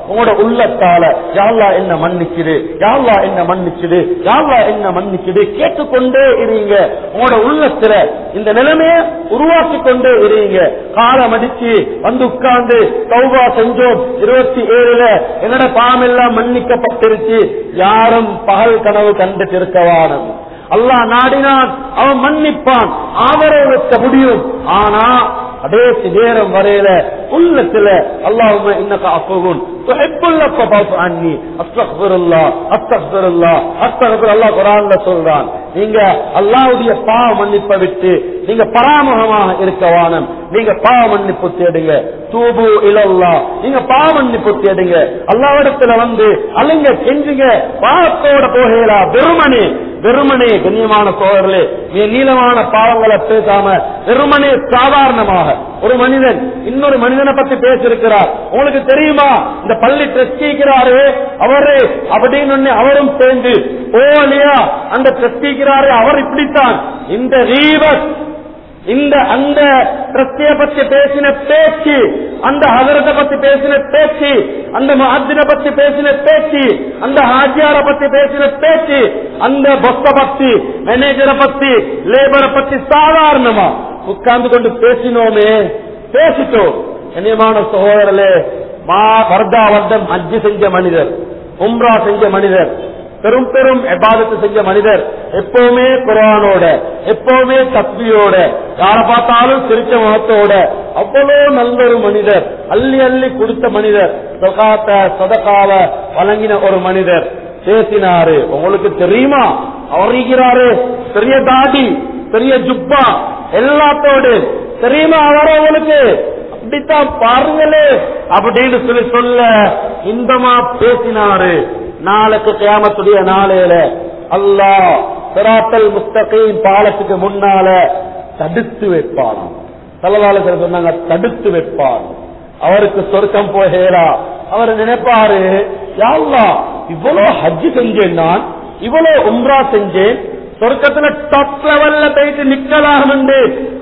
[SPEAKER 1] உங்களோட உள்ளத்தால யாழ்லா என்ன மன்னிக்குது யாழ்லா என்ன மன்னிச்சுது யாழ்லா என்ன மன்னிச்சுது கேட்டுக்கொண்டே இருங்க உங்களோட உள்ளத்துல இந்த நிலைமையை உருவாக்கி கொண்டே இருங்க காலம் அடிச்சு வந்து உட்கார்ந்து சௌபா செஞ்சோம் இருபத்தி ஏழுல என்னோட பாவமெல்லாம் மன்னிக்கப்பட்டிருச்சு யாரும் பகல் கனவு கண்டுட்டு இருக்கவானம் அல்லாஹ் நாடினான் அவன் மன்னிப்பான் ஆதரவு முடியும் ஆனா கடைசி நேரம் வரையில உள்ளத்துல அல்லாஹும இன்னக அஃபுகுன் துஹிப்புல் அஃபஃபு அன்னி அஸ்தக்ஃபிருல்லாஹ் அஸ்தக்ஃபிருல்லாஹ் அஸ்தக்ஃபிர் அல்லாஹ் குர்ஆன்ல சொல்றான் நீங்க அல்லாஹ்வுடைய பாவ மன்னிப்பை விட்டு நீங்க பராமுகமாக இருக்க வானம் நீங்க பாவ மன்னிப்பு தேடுங்க தூபு இலல்லா நீங்க பாவ மன்னிப்பு தேடுங்க அல்லாவிடத்துல வந்து அழுங்க கெஞ்சுங்க பாவத்தோட போகலா வெறுமனே வெறுமனே கண்ணியமான சோழர்களே நீ நீளமான பாவங்களை பேசாம வெறுமனே சாதாரணமாக ஒரு மனிதன் இன்னொரு மனிதனை பத்தி பேசியிருக்கிறார் உங்களுக்கு தெரியுமா இந்த பள்ளி ட்ரஸ்டிக்கிறாரு அவரு அப்படின்னு ஒண்ணு அவரும் சேர்ந்து ஓலியா அந்த ட்ரஸ்டிக்கிறாரு அவர் இப்படித்தான் இந்த ரீவத் இந்த அந்த ட்ரஸ்டிய பத்தி பேசின பேச்சு அந்த ஹசரத்தை பத்தி பேசின பேச்சு அந்த மஹத்தின பத்தி பேசின பேச்சு அந்த ஹாஜியார பத்தி பேசின பேச்சு அந்த பொஸ்த பத்தி மேனேஜரை பத்தி லேபரை பத்தி சாதாரணமா உட்கார்ந்து கொண்டு பேசினோமே பேசிட்டோம் கண்ணியமான சகோதரர்களே மா வர்தா வர்த்தம் அஜி செஞ்ச மனிதர் உம்ரா செஞ்ச மனிதர் பெரும் பெரும் எபாதத்து செஞ்ச மனிதர் எப்பவுமே குரானோட எப்பவுமே தப்பியோட யார பார்த்தாலும் சிரிச்ச முகத்தோட அவ்வளவு நல்ல ஒரு மனிதர் அள்ளி அள்ளி கொடுத்த மனிதர் சொகாத்த சதகாவ வழங்கின ஒரு மனிதர் பேசினாரு உங்களுக்கு தெரியுமா அவரிக்கிறாரு பெரிய தாடி பெரிய ஜுப்பா எல்லாத்தோடு தெரியுமா அவர உங்களுக்கு அப்படித்தான் பாருங்களே அப்படின்னு சொல்லி சொல்ல இன்பமா பேசினாரு நாளைக்கு கியாமத்துடைய நாளையில அல்லாஹ் சிராத்தல் முஸ்தகீம் பாலத்துக்கு முன்னால தடுத்து வைப்பான் தலவாளத்தில் சொன்னாங்க தடுத்து வைப்பான் அவருக்கு சொர்க்கம் போகலா அவர் நினைப்பாரு யாழ்லா இவ்வளவு ஹஜ்ஜு செஞ்சேன் நான் இவ்வளவு உம்ரா செஞ்சேன் சொர்க்கத்துல டாப் லெவல்ல போயிட்டு நிக்கலாம் என்று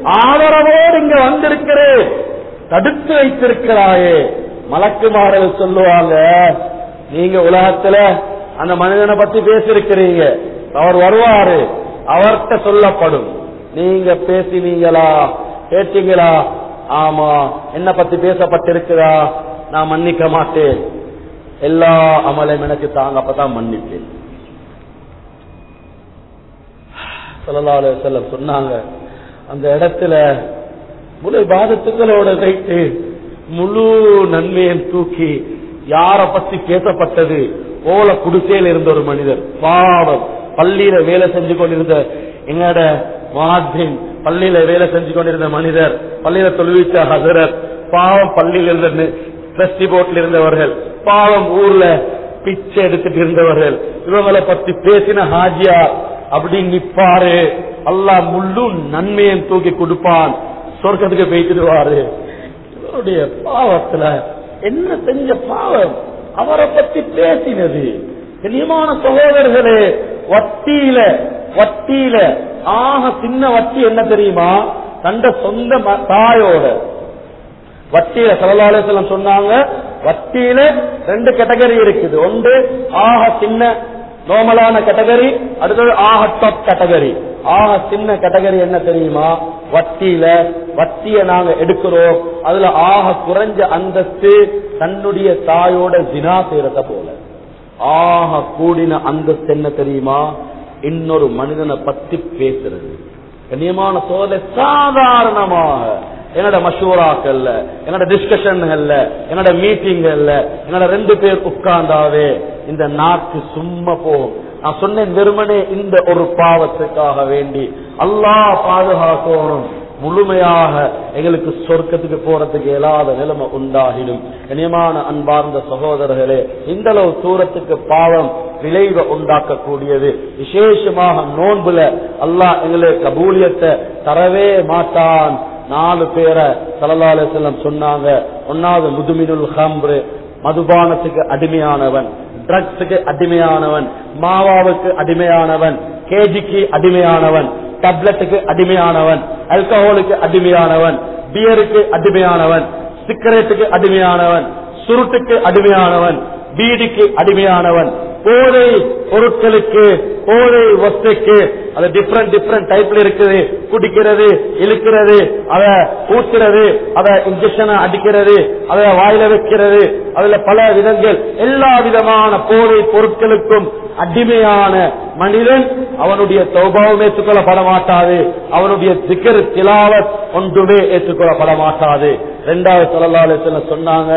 [SPEAKER 1] ஆதரவோடு இங்க வந்திருக்கிறேன் தடுத்து வைத்திருக்கிறாயே மலக்குமாரல் சொல்லுவாங்க நீங்க உலகத்துல அந்த மனிதனை பத்தி பேசிருக்கிறீங்க அவர் வருவாரு அவர்கிட்ட சொல்லப்படும் நீங்க பேசினீங்களா கேட்டீங்களா ஆமா என்ன பத்தி பேசப்பட்டிருக்குதா நான் மன்னிக்க மாட்டேன் எல்லா அமலையும் எனக்கு தாங்க அப்பதான் மன்னிப்பேன் ஸல்லல்லாஹு அலைஹி வஸல்லம் சொன்னாங்க அந்த இடத்துல முழு பாதத்துக்களோட வைத்து முழு நன்மையும் தூக்கி யார பத்தி பேசப்பட்டது ஓல குடிசையில் இருந்த ஒரு மனிதர் பாவம் பள்ளியில வேலை செஞ்சு கொண்டிருந்த எங்கட மாதின் பள்ளியில வேலை செஞ்சு கொண்டிருந்த மனிதர் பள்ளியில தொழுவிச்ச ஹசரத் பாவம் பள்ளியில் இருந்த டிரஸ்டி போர்ட்ல இருந்தவர்கள் பாவம் ஊர்ல பிச்சை எடுத்துட்டு இருந்தவர்கள் இவங்களை பத்தி பேசின ஹாஜியா அப்படி நிப்பாரு அல்லாஹ் முள்ளு நன்மையும் தூக்கி கொடுப்பான் சொர்க்கத்துக்கு போயிட்டுவாரு இவருடைய பாவத்துல என்ன செஞ்ச பாவம் அவரை பத்தி பேசினது கண்ணியமான சகோதரர்களே வட்டியில வட்டியில ஆக சின்ன வட்டி என்ன தெரியுமா தண்ட சொந்த ம- தாயோட வட்டியில சலலாலேசலம் சொன்னாங்க வட்டியில ரெண்டு கேட்டகரி இருக்குது ஒன்று ஆக சின்ன நோமலான கேட்டகரி அடுத்தது ஆக டாப் கேட்டகரி ஆக சின்ன கேட்டகரி என்ன தெரியுமா வட்டியில வட்டிய நாங்க எடுக்கிறோம் அதுல ஆக குறைஞ்ச அந்தஸ்து தன்னுடைய தாயோட ஜினா செய்யறத போல ஆக கூடின அந்தஸ்து என்ன தெரியுமா இன்னொரு மனிதனை பத்தி பேசுறது கண்ணியமான சோதனை சாதாரணமாக என்னோட மஷூராக்கள்ல என்னோட டிஸ்கஷன்கள்ல என்னோட மீட்டிங்கள்ல என்னோட ரெண்டு பேர் உட்கார்ந்தாவே இந்த நாக்கு சும்மா போகும் நான் சொன்னேன் வெறுமனே இந்த ஒரு பாவத்துக்காக வேண்டி அல்லாஹ் பாதுகாக்கணும் முழுமையாக எங்களுக்கு சொர்க்கத்துக்கு போறதுக்கு இயலாத நிலைமை உண்டாகிடும் கனியமான அன்பார்ந்த சகோதரர்களே இந்த அளவு தூரத்துக்கு பாவம் விளைவை உண்டாக்கக்கூடியது விசேஷமாக நோன்புல அல்லாஹ் எங்களுக்கு கபூலியத்தை தரவே மாட்டான் நாலு பேரை சல்லல்லாஹு அலைஹி வஸல்லம் சொன்னாங்க ஒன்னாவது முதுமினுல் ஹம்ரு மதுபானத்துக்கு அடிமையானவன் ட்ரக்ஸுக்கு அடிமையானவன் மாவாவுக்கு அடிமையானவன் கேஜிக்கு அடிமையானவன் டப்லெட்டுக்கு அடிமையானவன் ஆல்கஹாலுக்கு அடிமையானவன் பியருக்கு அடிமையானவன் சிகரெட்டுக்கு அடிமையானவன் சுருட்டுக்கு அடிமையானவன் பீடிக்கு அடிமையானவன் போதை பொருட்களுக்கு போதை வஸ்துக்கு அது டிஃப்ரெண்ட் டிஃப்ரெண்ட் டைப்ல இருக்குது குடிக்கிறது இழுக்கிறது அத ஊத்துறது அத இன்ஜெக்ஷனை அடிக்கிறது அத வாயில வைக்கிறது அதுல பல விதங்கள் எல்லா விதமான போதை பொருட்களுக்கும் அடிமையான மனிதன் அவனுடைய தௌபாவும் ஏற்றுக்கொள்ளப்பட மாட்டாது அவனுடைய திக்கர் திலாவத் ஒன்றுமே ஏற்றுக்கொள்ளப்பட மாட்டாது இரண்டாவது சொல்லலாலு சொன்னாங்க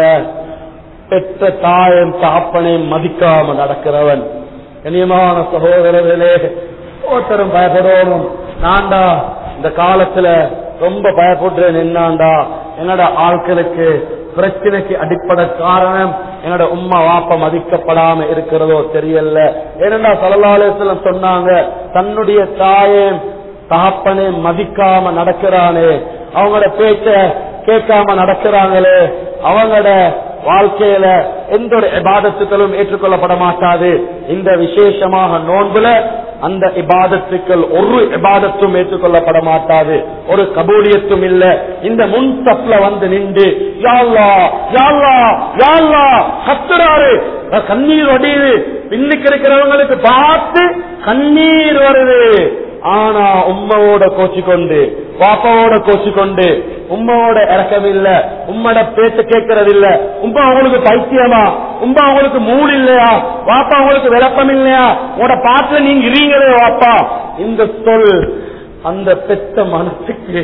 [SPEAKER 1] பெற்ற தாயும் தகப்பனையும் மதிக்காம நடக்கிறவன் கனியமான சகோதரர்களே ஒருத்தரும் பயப்படணும் நான்டா இந்த காலத்துல ரொம்ப பயப்படுறேன் என்னாண்டா என்னோட ஆட்களுக்கு பிரச்சனைக்கு அடிப்படை காரணம் என்னோட உம்மா வாப்ப மதிக்கப்படாம இருக்கிறதோ தெரியல ஏனென்றா சலலாலயத்துல சொன்னாங்க தன்னுடைய தாயும் தகப்பனை மதிக்காம நடக்கிறானே அவங்களோட பேச்ச கேட்காம நடக்கிறாங்களே அவங்களோட வாழ்க்கையில எந்த ஒரு இபாதத்துக்களும் ஏற்றுக்கொள்ளப்பட மாட்டாது இந்த விசேஷமாக நோன்புல அந்த இபாதத்துக்கள் ஒரு இபாதத்தும் ஏற்றுக்கொள்ளப்பட மாட்டாது ஒரு கபூலியத்தும் இல்ல இந்த முன் தப்புல வந்து நின்று யாழ்லா யாழ்லா யாழ்லா கத்துறாரு கண்ணீர் வடியுது பின்னுக்கு இருக்கிறவங்களுக்கு பார்த்து கண்ணீர் வருது ஆனா உம்மவோட கோச்சு கொண்டு பாப்பாவோட கோச்சு கொண்டு உம்மாவோட இறக்கம் இல்ல உம்மோட பேச்ச கேட்கறது இல்ல உம்மா அவங்களுக்கு பைத்தியமா உம்மா அவங்களுக்கு மூடு இல்லையா வாப்பா அவங்களுக்கு விளப்பம் இல்லையா உங்களோட பாட்டுல நீங்க இருங்களே வாப்பா இந்த சொல் அந்த பெத்த மனசுக்கு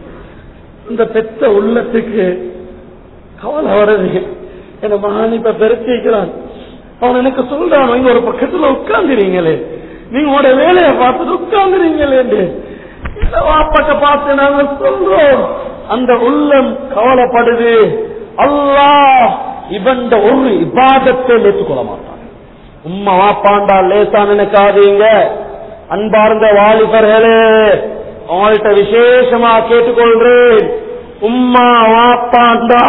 [SPEAKER 1] இந்த பெத்த உள்ளத்துக்கு கவலை வருது என்ன மகான் இப்ப பெருத்திக்கிறான் அவன் எனக்கு சொல்றான் இங்க ஒரு பக்கத்துல உட்கார்ந்துறீங்களே நீங்க உங்களோட வேலையை பார்த்துட்டு உட்கார்ந்துறீங்களே இந்த வாப்பாட்ட பார்த்து நாங்க சொல்றோம் அந்த உள்ளம் கவலைப்படுது அல்லாஹ் இவன் ஒரு இபாதத்தை ஏற்றுக்கொள்ள மாட்டான் உம்மா வாப்பாண்டா லேசா நினைக்காதீங்க அன்பார்ந்த வாலிபர்களே அவங்கள்ட்ட விசேஷமா கேட்டுக்கொள்றேன் உம்மா வாப்பாண்டா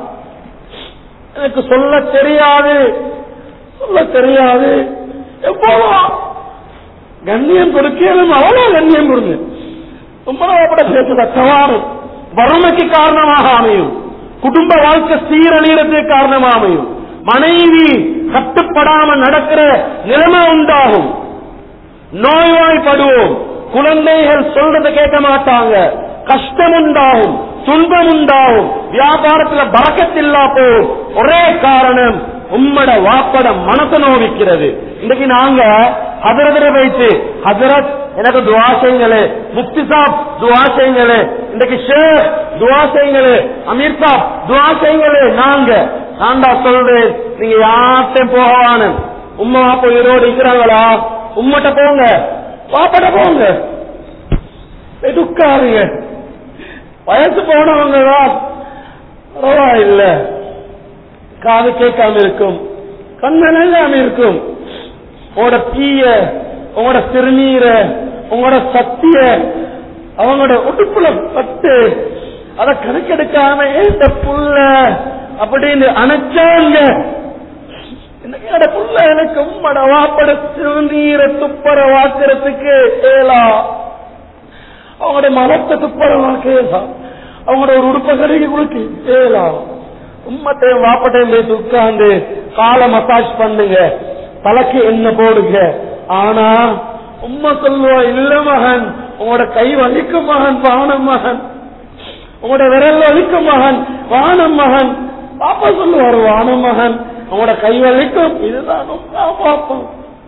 [SPEAKER 1] எனக்கு சொல்ல தெரியாது சொல்ல தெரியாது எப்போவா கண்ணியம் கொடுக்கணும் அவ்வளவு கண்ணியம் கொடுங்க உம்மனோட பேசுற சவாறு வறுமைக்கு காரணமாக அமையும் குடும்ப வாழ்க்கை சீரழியறதுக்கு காரணமாக அமையும் மனைவி கட்டுப்படாம நடக்கிற நிலைமை உண்டாகும் நோய்வாய்ப்படுவோம் குழந்தைகள் சொல்றதை கேட்க மாட்டாங்க கஷ்டம் உண்டாகும் துன்பம் உண்டாகும் வியாபாரத்துல பறக்கத்தில்லா போகும் ஒரே காரணம் உம்மட வாப்பட மனசை நோவிக்கிறது இன்னைக்கு நாங்க ஹதரதரை வைத்து ஹதரத் எனக்கு துவா செய்யுங்களே முப்தி சாப் துவா செய்யுங்களே இன்னைக்கு ஷேர் துவா செய்யுங்களே அமீர் சாப் துவா செய்யுங்களே நாங்க நான் தான் சொல்றேன் நீங்க யார்ட்டையும் போகவானு உம்மா வாப்பா உயிரோடு இருக்கிறாங்களா உம்மட்ட போங்க வாப்பட போங்க எதுக்காருங்க வயசு போனவங்க தான் பரவாயில்ல காது கேட்காம இருக்கும் கண்ணு நல்லாம இருக்கும் உங்களோட தீய உங்களோட சிறுநீர உங்களோட சக்திய அவங்களோட உடுப்புல பட்டு அத கணக்கெடுக்காம ஏந்த புள்ள அப்படின்னு அணைச்சாங்க என்னோட புள்ள எனக்கு உம்மட வாப்பட சிறுநீர துப்பர வாக்குறதுக்கு ஏலா அவங்களோட மரத்தை துப்பர வாக்கேலா அவங்களோட ஒரு உடுப்ப கடைக்கு கொடுக்கு ஏலா உம்மட்டையும் வாப்பட்டையும் போய் உட்கார்ந்து காலை மசாஜ் பண்ணுங்க தலைக்கு என்ன போடுங்க ஆனா உம்மா சொல்லுவா இல்ல மகன் உங்களோட கை வலிக்கும் மகன் வானம் மகன் உங்களோட விரல் வலிக்கும் மகன் வானம் மகன் பாப்பா சொல்லுவாரு வானம் மகன் உங்களோட கை வலிக்கும் இதுதான் உம்மா பாப்போம்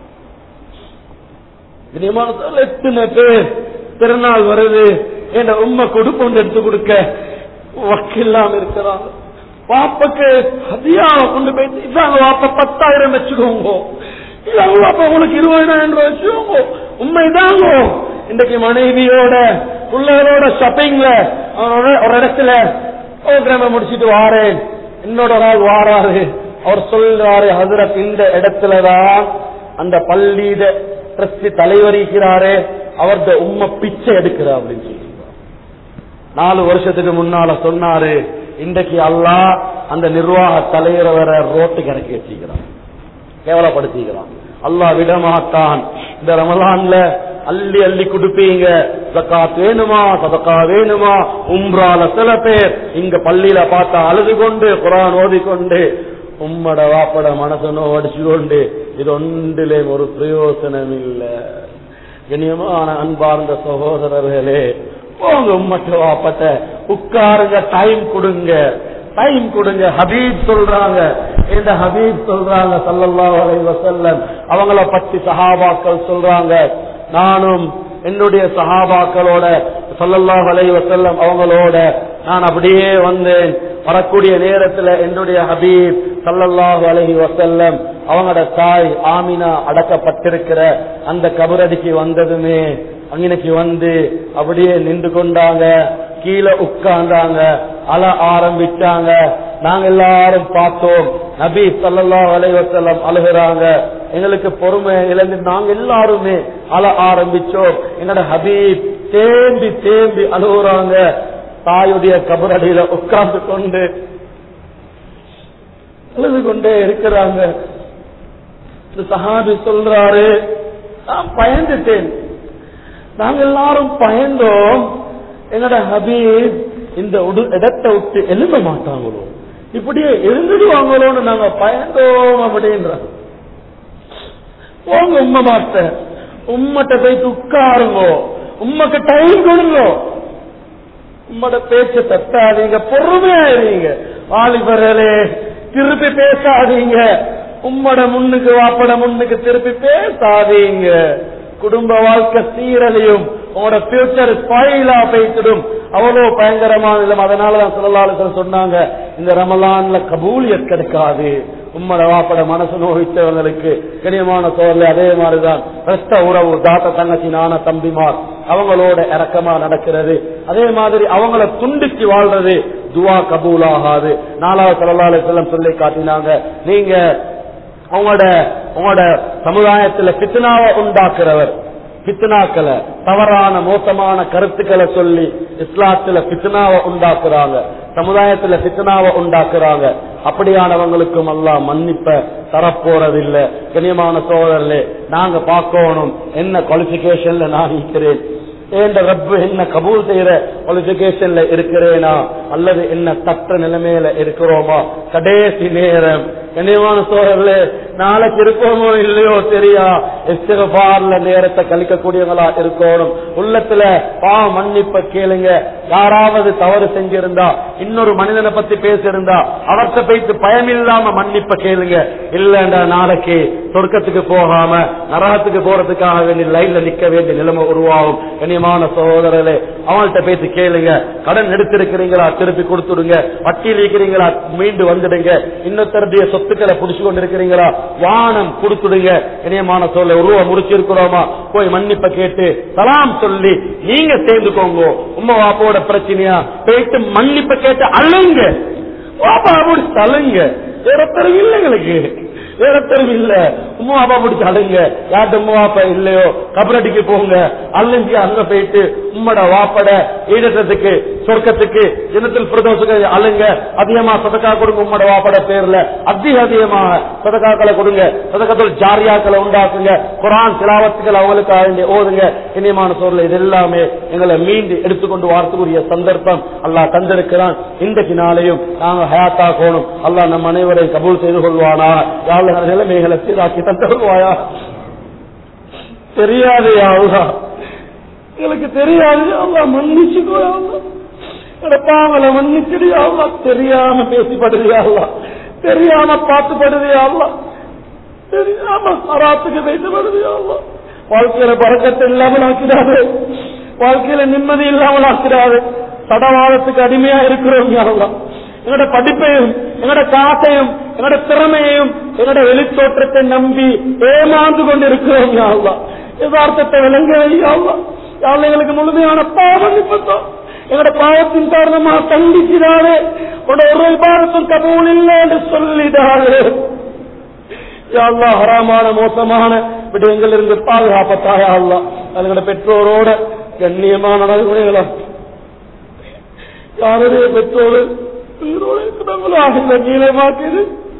[SPEAKER 1] இனிமான எத்தனை பேர் திருநாள் வருது என்ற உண்மை கொடுப்போம் எடுத்து கொடுக்க வக்கில்லாம இருக்கிறாங்க வாப்பக்கு அதிகா கொண்டு போய் இதாங்க வாப்ப பத்தாயிரம் வச்சுக்கோங்க இதாங்க வாப்பா உங்களுக்கு இருபதாயிரம் ரூபாய் வச்சுக்கோங்க உண்மைதாங்க இன்றைக்கு மனைவியோட பிள்ளைகளோட ஷாப்பிங்ல அவனோட ஒரு இடத்துல ப்ரோக்ராம முடிச்சிட்டு வாரேன் என்னோட ஒரு ஆள் வாராரு அவர் சொல்றாரு ஹசரத் இந்த இடத்துலதான் அந்த பள்ளியிட ட்ரஸ்ட் தலைவரிக்கிறாரு அவரது உண்மை பிச்சை எடுக்கிறார் அப்படின்னு சொல்லி நாலு வருஷத்துக்கு முன்னால சொன்னாரு இன்றைக்கு அல்லாஹ் அந்த நிர்வாக தலைவரை ரோட்டுக்கு இறக்கி வச்சுக்கிறான் கேவலப்படுத்திக்கிறான் அல்லாஹ் விடமாட்டான் இந்த ரமலான்ல அள்ளி அள்ளி குடுப்பீங்க ஜக்காத் வேணுமா சதக்கா வேணுமா உம்ரால சில பேர் இங்க பள்ளியில பார்த்தா அழுது கொண்டு குரான் ஓதி கொண்டு உம்மட வாப்பட மனசனோ அடிச்சு கொண்டு இது ஒன்றிலே ஒரு பிரயோசனம் இல்ல கண்ணியமான அன்பார்ந்த சகோதரர்களே போங்க உம்மட்ட வாப்பட்ட உட்காருங்க டைம் கொடுங்க டைம் கொடுங்க ஹபீப் சொல்றாங்க இந்த ஹபீப் சொல்றாங்க சல்லல்லாஹு அலைஹி வஸல்லம் அவங்கள பத்தி சஹாபாக்கள் சொல்றாங்க நானும் என்னுடைய சஹாபாக்களோட சல்லல்லாஹு அலைஹி வஸல்லம் அவங்களோட நான் அப்படியே வந்தேன் வரக்கூடிய நேரத்துல என்னுடைய ஹபீப் சல்லல்லாஹு அலைஹி வஸல்லம் அவங்களோட தாய் ஆமினா அடக்கப்பட்டிருக்கிற அந்த கபரடிக்கு வந்ததுமே அங்கனைக்கு வந்து அப்படியே நின்று கொண்டாங்க கீழே உட்கார்ந்தாங்க அழ ஆரம்பிச்சாங்க நாங்க எல்லாரும் பார்த்தோம் நபி ஸல்லல்லாஹு அலைஹி வஸல்லம் அழுகுறாங்க எங்களுக்கு பொறுமை இழந்து நாங்க எல்லாருமே அழ ஆரம்பிச்சோம் என்னோட ஹபீப் தேம்பி தேம்பி அழுகுறாங்க தாயுடைய கபரடியில உட்கார்ந்து கொண்டு அழுது கொண்டே இருக்கிறாங்க இந்த சஹாபி சொல்றாரு நான் பயந்துட்டேன் நாங்க எல்லாரும் பயந்தோம் என்னோட ஹபீப் இந்த உடு- இடத்தை விட்டு எழுத மாட்டாங்களோ இப்படியே எழுந்துடுவாங்களோன்னு நாங்க பயந்தோம் அப்படின்றாங்க போங்க உம்ம மாட்ட உம்மட்ட போயிட்டு உட்காருங்கோ உம்மக்கு டைம் கொடுங்க உம்மோட பேச்ச தட்டாதீங்க பொறுமையா இருங்க வாலிபர்களே திருப்பி பேசாதீங்க உம்மட முன்னுக்கு வாப்பட முன்னுக்கு திருப்பி பேசாதீங்க குடும்ப வாழ்க்கை சீரழியும் உங்களோட ஃபியூச்சர் ஸ்பாயிலா போய்த்திடும் அவ்வளவு பயங்கரமான இல்லை அதனாலதான் சொல்லலாளர்கள் சொன்னாங்க இந்த ரமலான்ல கபூலியத் கிடைக்காது உம்மட வாப்பட மனசு நோகித்தவங்களுக்கு கனியமான சோழல அதே மாதிரிதான் ரத்த உறவு தாத்த தங்கச்சி நான தம்பிமார் அவங்களோட இறக்கமா நடக்கிறது அதே மாதிரி அவங்கள துண்டிச்சு வாழ்றது துவா கபூல் ஆகாது நாலாவது சல்லல்லாஹு செல்லம் சொல்லி காட்டினாங்க நீங்க உங்களோட உங்களோட சமுதாயத்துல பித்னாவை உண்டாக்குறவர் பித்னாக்களை தவறான மோசமான கருத்துக்களை சொல்லி இஸ்லாத்துல பித்னாவை உண்டாக்குறாங்க சமுதாயத்துல பித்னாவை உண்டாக்குறாங்க அப்படியானவங்களுக்கும் அல்லாஹ் மன்னிப்ப தரப்போறதில்லை கனியமான சோதரர்களே நாங்க பார்க்கணும் என்ன குவாலிபிகேஷன்ல நான் இருக்கிறேன் ஏண்ட ரப்பு என்ன கபூல் செய்யற குவாலிபிகேஷன்ல இருக்கிறேனா அல்லது என்ன தற்ற நிலைமையில இருக்கிறோமா கடைசி நேரம் கனியமான சோழர்களே நாளைக்கு இருப்போமோ இல்லையோ தெரியா இஸ்திகபார்ல நேரத்தை கழிக்கக்கூடியவங்களா இருக்கணும் உள்ளத்துல பா மன்னிப்ப கேளுங்க யாராவது தவறு செஞ்சிருந்தா இன்னொரு மனிதனை பத்தி பேசியிருந்தா அவர்கிட்ட போயிட்டு பயமில்லாம மன்னிப்ப கேளுங்க இல்லண்டா நாளைக்கு சொர்க்கத்துக்கு போகாம நரகத்துக்கு போறதுக்காக வேண்டிய லைன்ல நிக்க வேண்டிய நிலைமை உருவாகும் கண்ணியமான சகோதரர்களே அவங்கள்ட்ட பேசி கேளுங்க கடன் எடுத்திருக்கிறீங்களா திருப்பி கொடுத்துடுங்க வட்டியில் இருக்கிறீங்களா மீண்டு வந்துடுங்க இன்னொருத்தருடைய சொத்துக்களை புடிச்சு கொண்டு இருக்கிறீங்களா வானம் கொடுத்துடுங்க இணையமான சொல்ல உருவ முடிச்சிருக்கிறோமா போய் மன்னிப்ப கேட்டு சலாம் சொல்லி நீங்க சேர்ந்துக்கோங்க உம்மா வாப்போட பிரச்சனையா போயிட்டு மன்னிப்ப கேட்டு அழுங்க வாப்பா அப்படி தழுங்க வேற தெருவு இல்லை எங்களுக்கு வேற தெருவு இல்ல உம்மா அப்பா பிடிச்சி அழுங்க யார்ட்ட உம்மா வாப்பா இல்லையோ கபரடிக்கு போங்க அழுஞ்சி அங்க போயிட்டு உம்மட வாப்பட ஈடத்துக்கு சொர்க்கத்துக்கு ஜனத்தில் பிரதோஷத்துக்கு அழுங்க அதிகமா சதக்கா கொடுங்க உம்மட வாப்பட பேர்ல அதிக அதிகமாக சதக்காக்களை கொடுங்க சதக்கத்தில் ஜாரியாக்களை உண்டாக்குங்க குரான் சிலாவத்துக்கள் அவங்களுக்கு வேண்டிய ஓதுங்க இனியமான சோர்ல இது எல்லாமே எங்களை மீண்டு எடுத்துக்கொண்டு வார்த்தைக்குரிய சந்தர்ப்பம் அல்லாஹ் தந்திருக்கிறான் இன்றைக்கு நாளையும் நாங்க ஹயாத்தா கோணும் அல்லாஹ் நம் அனைவரை கபூல் செய்து கொள்வானா யாழ் நிலைமைகளை சீராக்கி தந்தருவாயா தெரியாது யாவா எங்களுக்கு தெரியாது அல்லா மன்னிச்சுக்கோ அல்லா பாவங்களை மன்னிச்சிடியா அல்லா தெரியாம பேசிப்படுறியா அல்லா தெரியாம பார்த்துப்படுறியா அல்லா தெரியாம அராத்துக்கு பேசப்படுறியா அல்லா வாழ்க்கையில பறக்கத்தை இல்லாமல் ஆக்கிறாரு வாழ்க்கையில நிம்மதி இல்லாமல் ஆக்கிறாரு தடவாதத்துக்கு அடிமையா இருக்கிறோம் யாருலாம் எங்களோட படிப்பையும் எங்களோட காசையும் எங்களோட திறமையையும் எங்களோட வெளித்தோற்றத்தை நம்பி ஏமாந்து கொண்டு இருக்கிறோம் யாருலாம் யதார்த்தத்தை விளங்க யாருலாம் யாரும் எங்களுக்கு முழுமையான பாவம் இப்பதான் எங்களோட பாவத்தின் காரணமாக கண்டிக்கிறாரே உன்னோட ஒரு விபாரத்தும் கபூல் இல்லை என்று சொல்லிடாரு யாழ்லா ஹராமான மோசமான விடயங்கள் இருந்து பாதுகாப்பத்தாயா அல்லா அதுங்களோட பெற்றோரோட கண்ணியமான நடைமுறைகளா யாருடைய பெற்றோரு உயிரோடு இருக்கிறவங்களோ அந்த நீளமாக்குது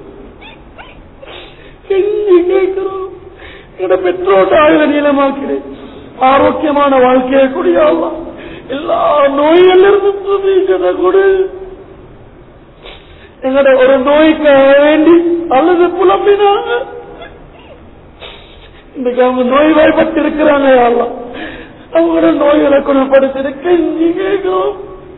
[SPEAKER 1] கெஞ்சி கேட்கிறோம் என்னோட பெற்றோட்ட ஆயுத நீளமாக்குது ஆரோக்கியமான வாழ்க்கையை கூடியாவா எல்லா நோய்கள் இருந்து கொடு எங்கட ஒரு நோய்க்காக வேண்டி அல்லது புலம்பினாங்க இன்னைக்கு அவங்க நோய் வாய்ப்பட்டு இருக்கிறாங்க யாரெல்லாம் அவங்களோட நோய்களை குணப்படுத்தி கெஞ்சி கேட்கிறோம்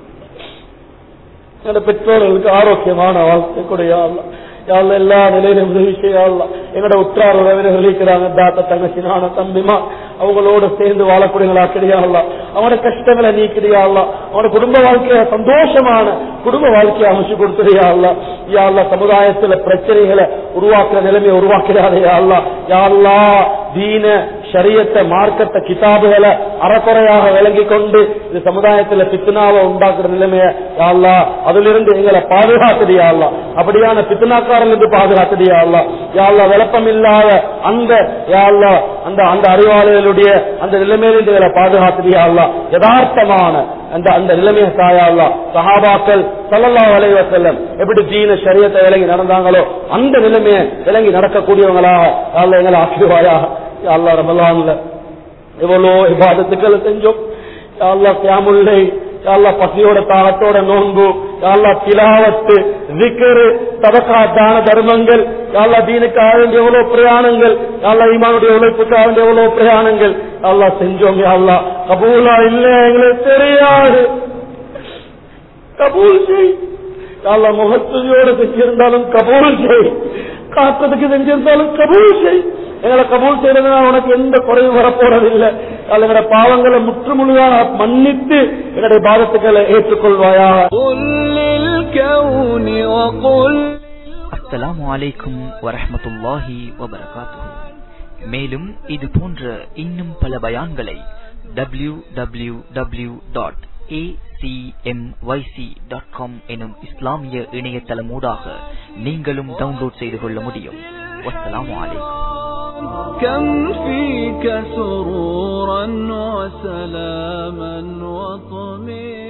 [SPEAKER 1] என்னோட பெற்றோர்களுக்கு ஆரோக்கியமான வாழ்க்கை கூட யாரெல்லாம் யாழ்ல எல்லா நிலையிலும் உதவி செய்யலாம் எங்களோட உற்றார் உறவினர்கள் இருக்கிறாங்க தாத்தா தங்கச்சி நான தம்பிமா அவங்களோட சேர்ந்து வாழக்கூடியங்களா கிடையாடலாம் அவனோட கஷ்டங்களை நீக்கிறியாடலாம் அவனோட குடும்ப வாழ்க்கைய சந்தோஷமான குடும்ப வாழ்க்கையை அமைச்சு கொடுத்துறியாடலாம் யாழ்லா சமுதாயத்துல பிரச்சனைகளை உருவாக்குற நிலைமையை உருவாக்கிறாரே யாழ்லா யாழ்லா தீன ஷரியத்தை மார்க்கத்தை கிதாபுகளை அறக்குறையாக விளங்கி கொண்டு இந்த சமுதாயத்துல பித்னாவை உண்டாக்குற நிலைமைய யாழ்லா அதிலிருந்து எங்களை பாதுகாத்துடியா அல்லா அப்படியான பித்னாக்காரில் இருந்து பாதுகாத்துடியா அல்லா யாழ்லா விளப்பம் இல்லாத அந்த யாழ்லா அந்த அந்த அறிவாளிகளுடைய அந்த நிலைமையிலிருந்து எங்களை பாதுகாத்துடியா அல்லா யதார்த்தமான அந்த அந்த நிலைமையை தாயாள்லா சஹாபாக்கள் சல்லல்லா வலைவ செல்லம் எப்படி தீன சரியத்தை விளங்கி நடந்தாங்களோ அந்த நிலைமையை விளங்கி நடக்கக்கூடியவங்களாக யாழ்லா எங்களை ஆக்கிடுவாயாக அல்லா ரமலான்ல எவ்வளோ இபாதத்துக்களை செஞ்சோம் அல்லா கியாமுல்லை அல்லா பசியோட தாகத்தோட நோன்பு அல்லா திலாவத்து விக்கரு தபக்கா தான தர்மங்கள் அல்லா தீனுக்காக வேண்டிய எவ்வளவு பிரயாணங்கள் அல்லா ஈமானுடைய உழைப்புக்காக வேண்டிய எவ்வளவு பிரயாணங்கள் அல்லா செஞ்சோம் அல்லா கபூலா இல்ல எங்களுக்கு தெரியாது கபூல் செய் அல்லா முகத்துதியோட செஞ்சிருந்தாலும் கபூல் செய் காத்ததுக்கு செஞ்சிருந்தாலும் கபூல் செய் எங்களை கபூல் செய்யறதுனால உனக்கு எந்த குறையும் வரப்போறதில்லை எங்களோட பாவங்களை முற்றுமுழுதாக மன்னித்து எங்களுடைய பாதத்துக்களை ஏற்றுக்கொள்வாயா
[SPEAKER 2] قل للكون وقل
[SPEAKER 3] அஸ்ஸலாமு அலைக்கும் வரஹ்மத்துல்லாஹி வபரகாத்துஹு மேலும் இது போன்ற இன்னும் பல பயான்களை W W W dot dot com எனும் இஸ்லாமிய இணையதளமூடாக நீங்களும் டவுன்லோட் செய்து கொள்ள முடியும் வஸ்ஸலாமு அலைக்கும்
[SPEAKER 2] كم فيك سرورا وسلاما وطمئنا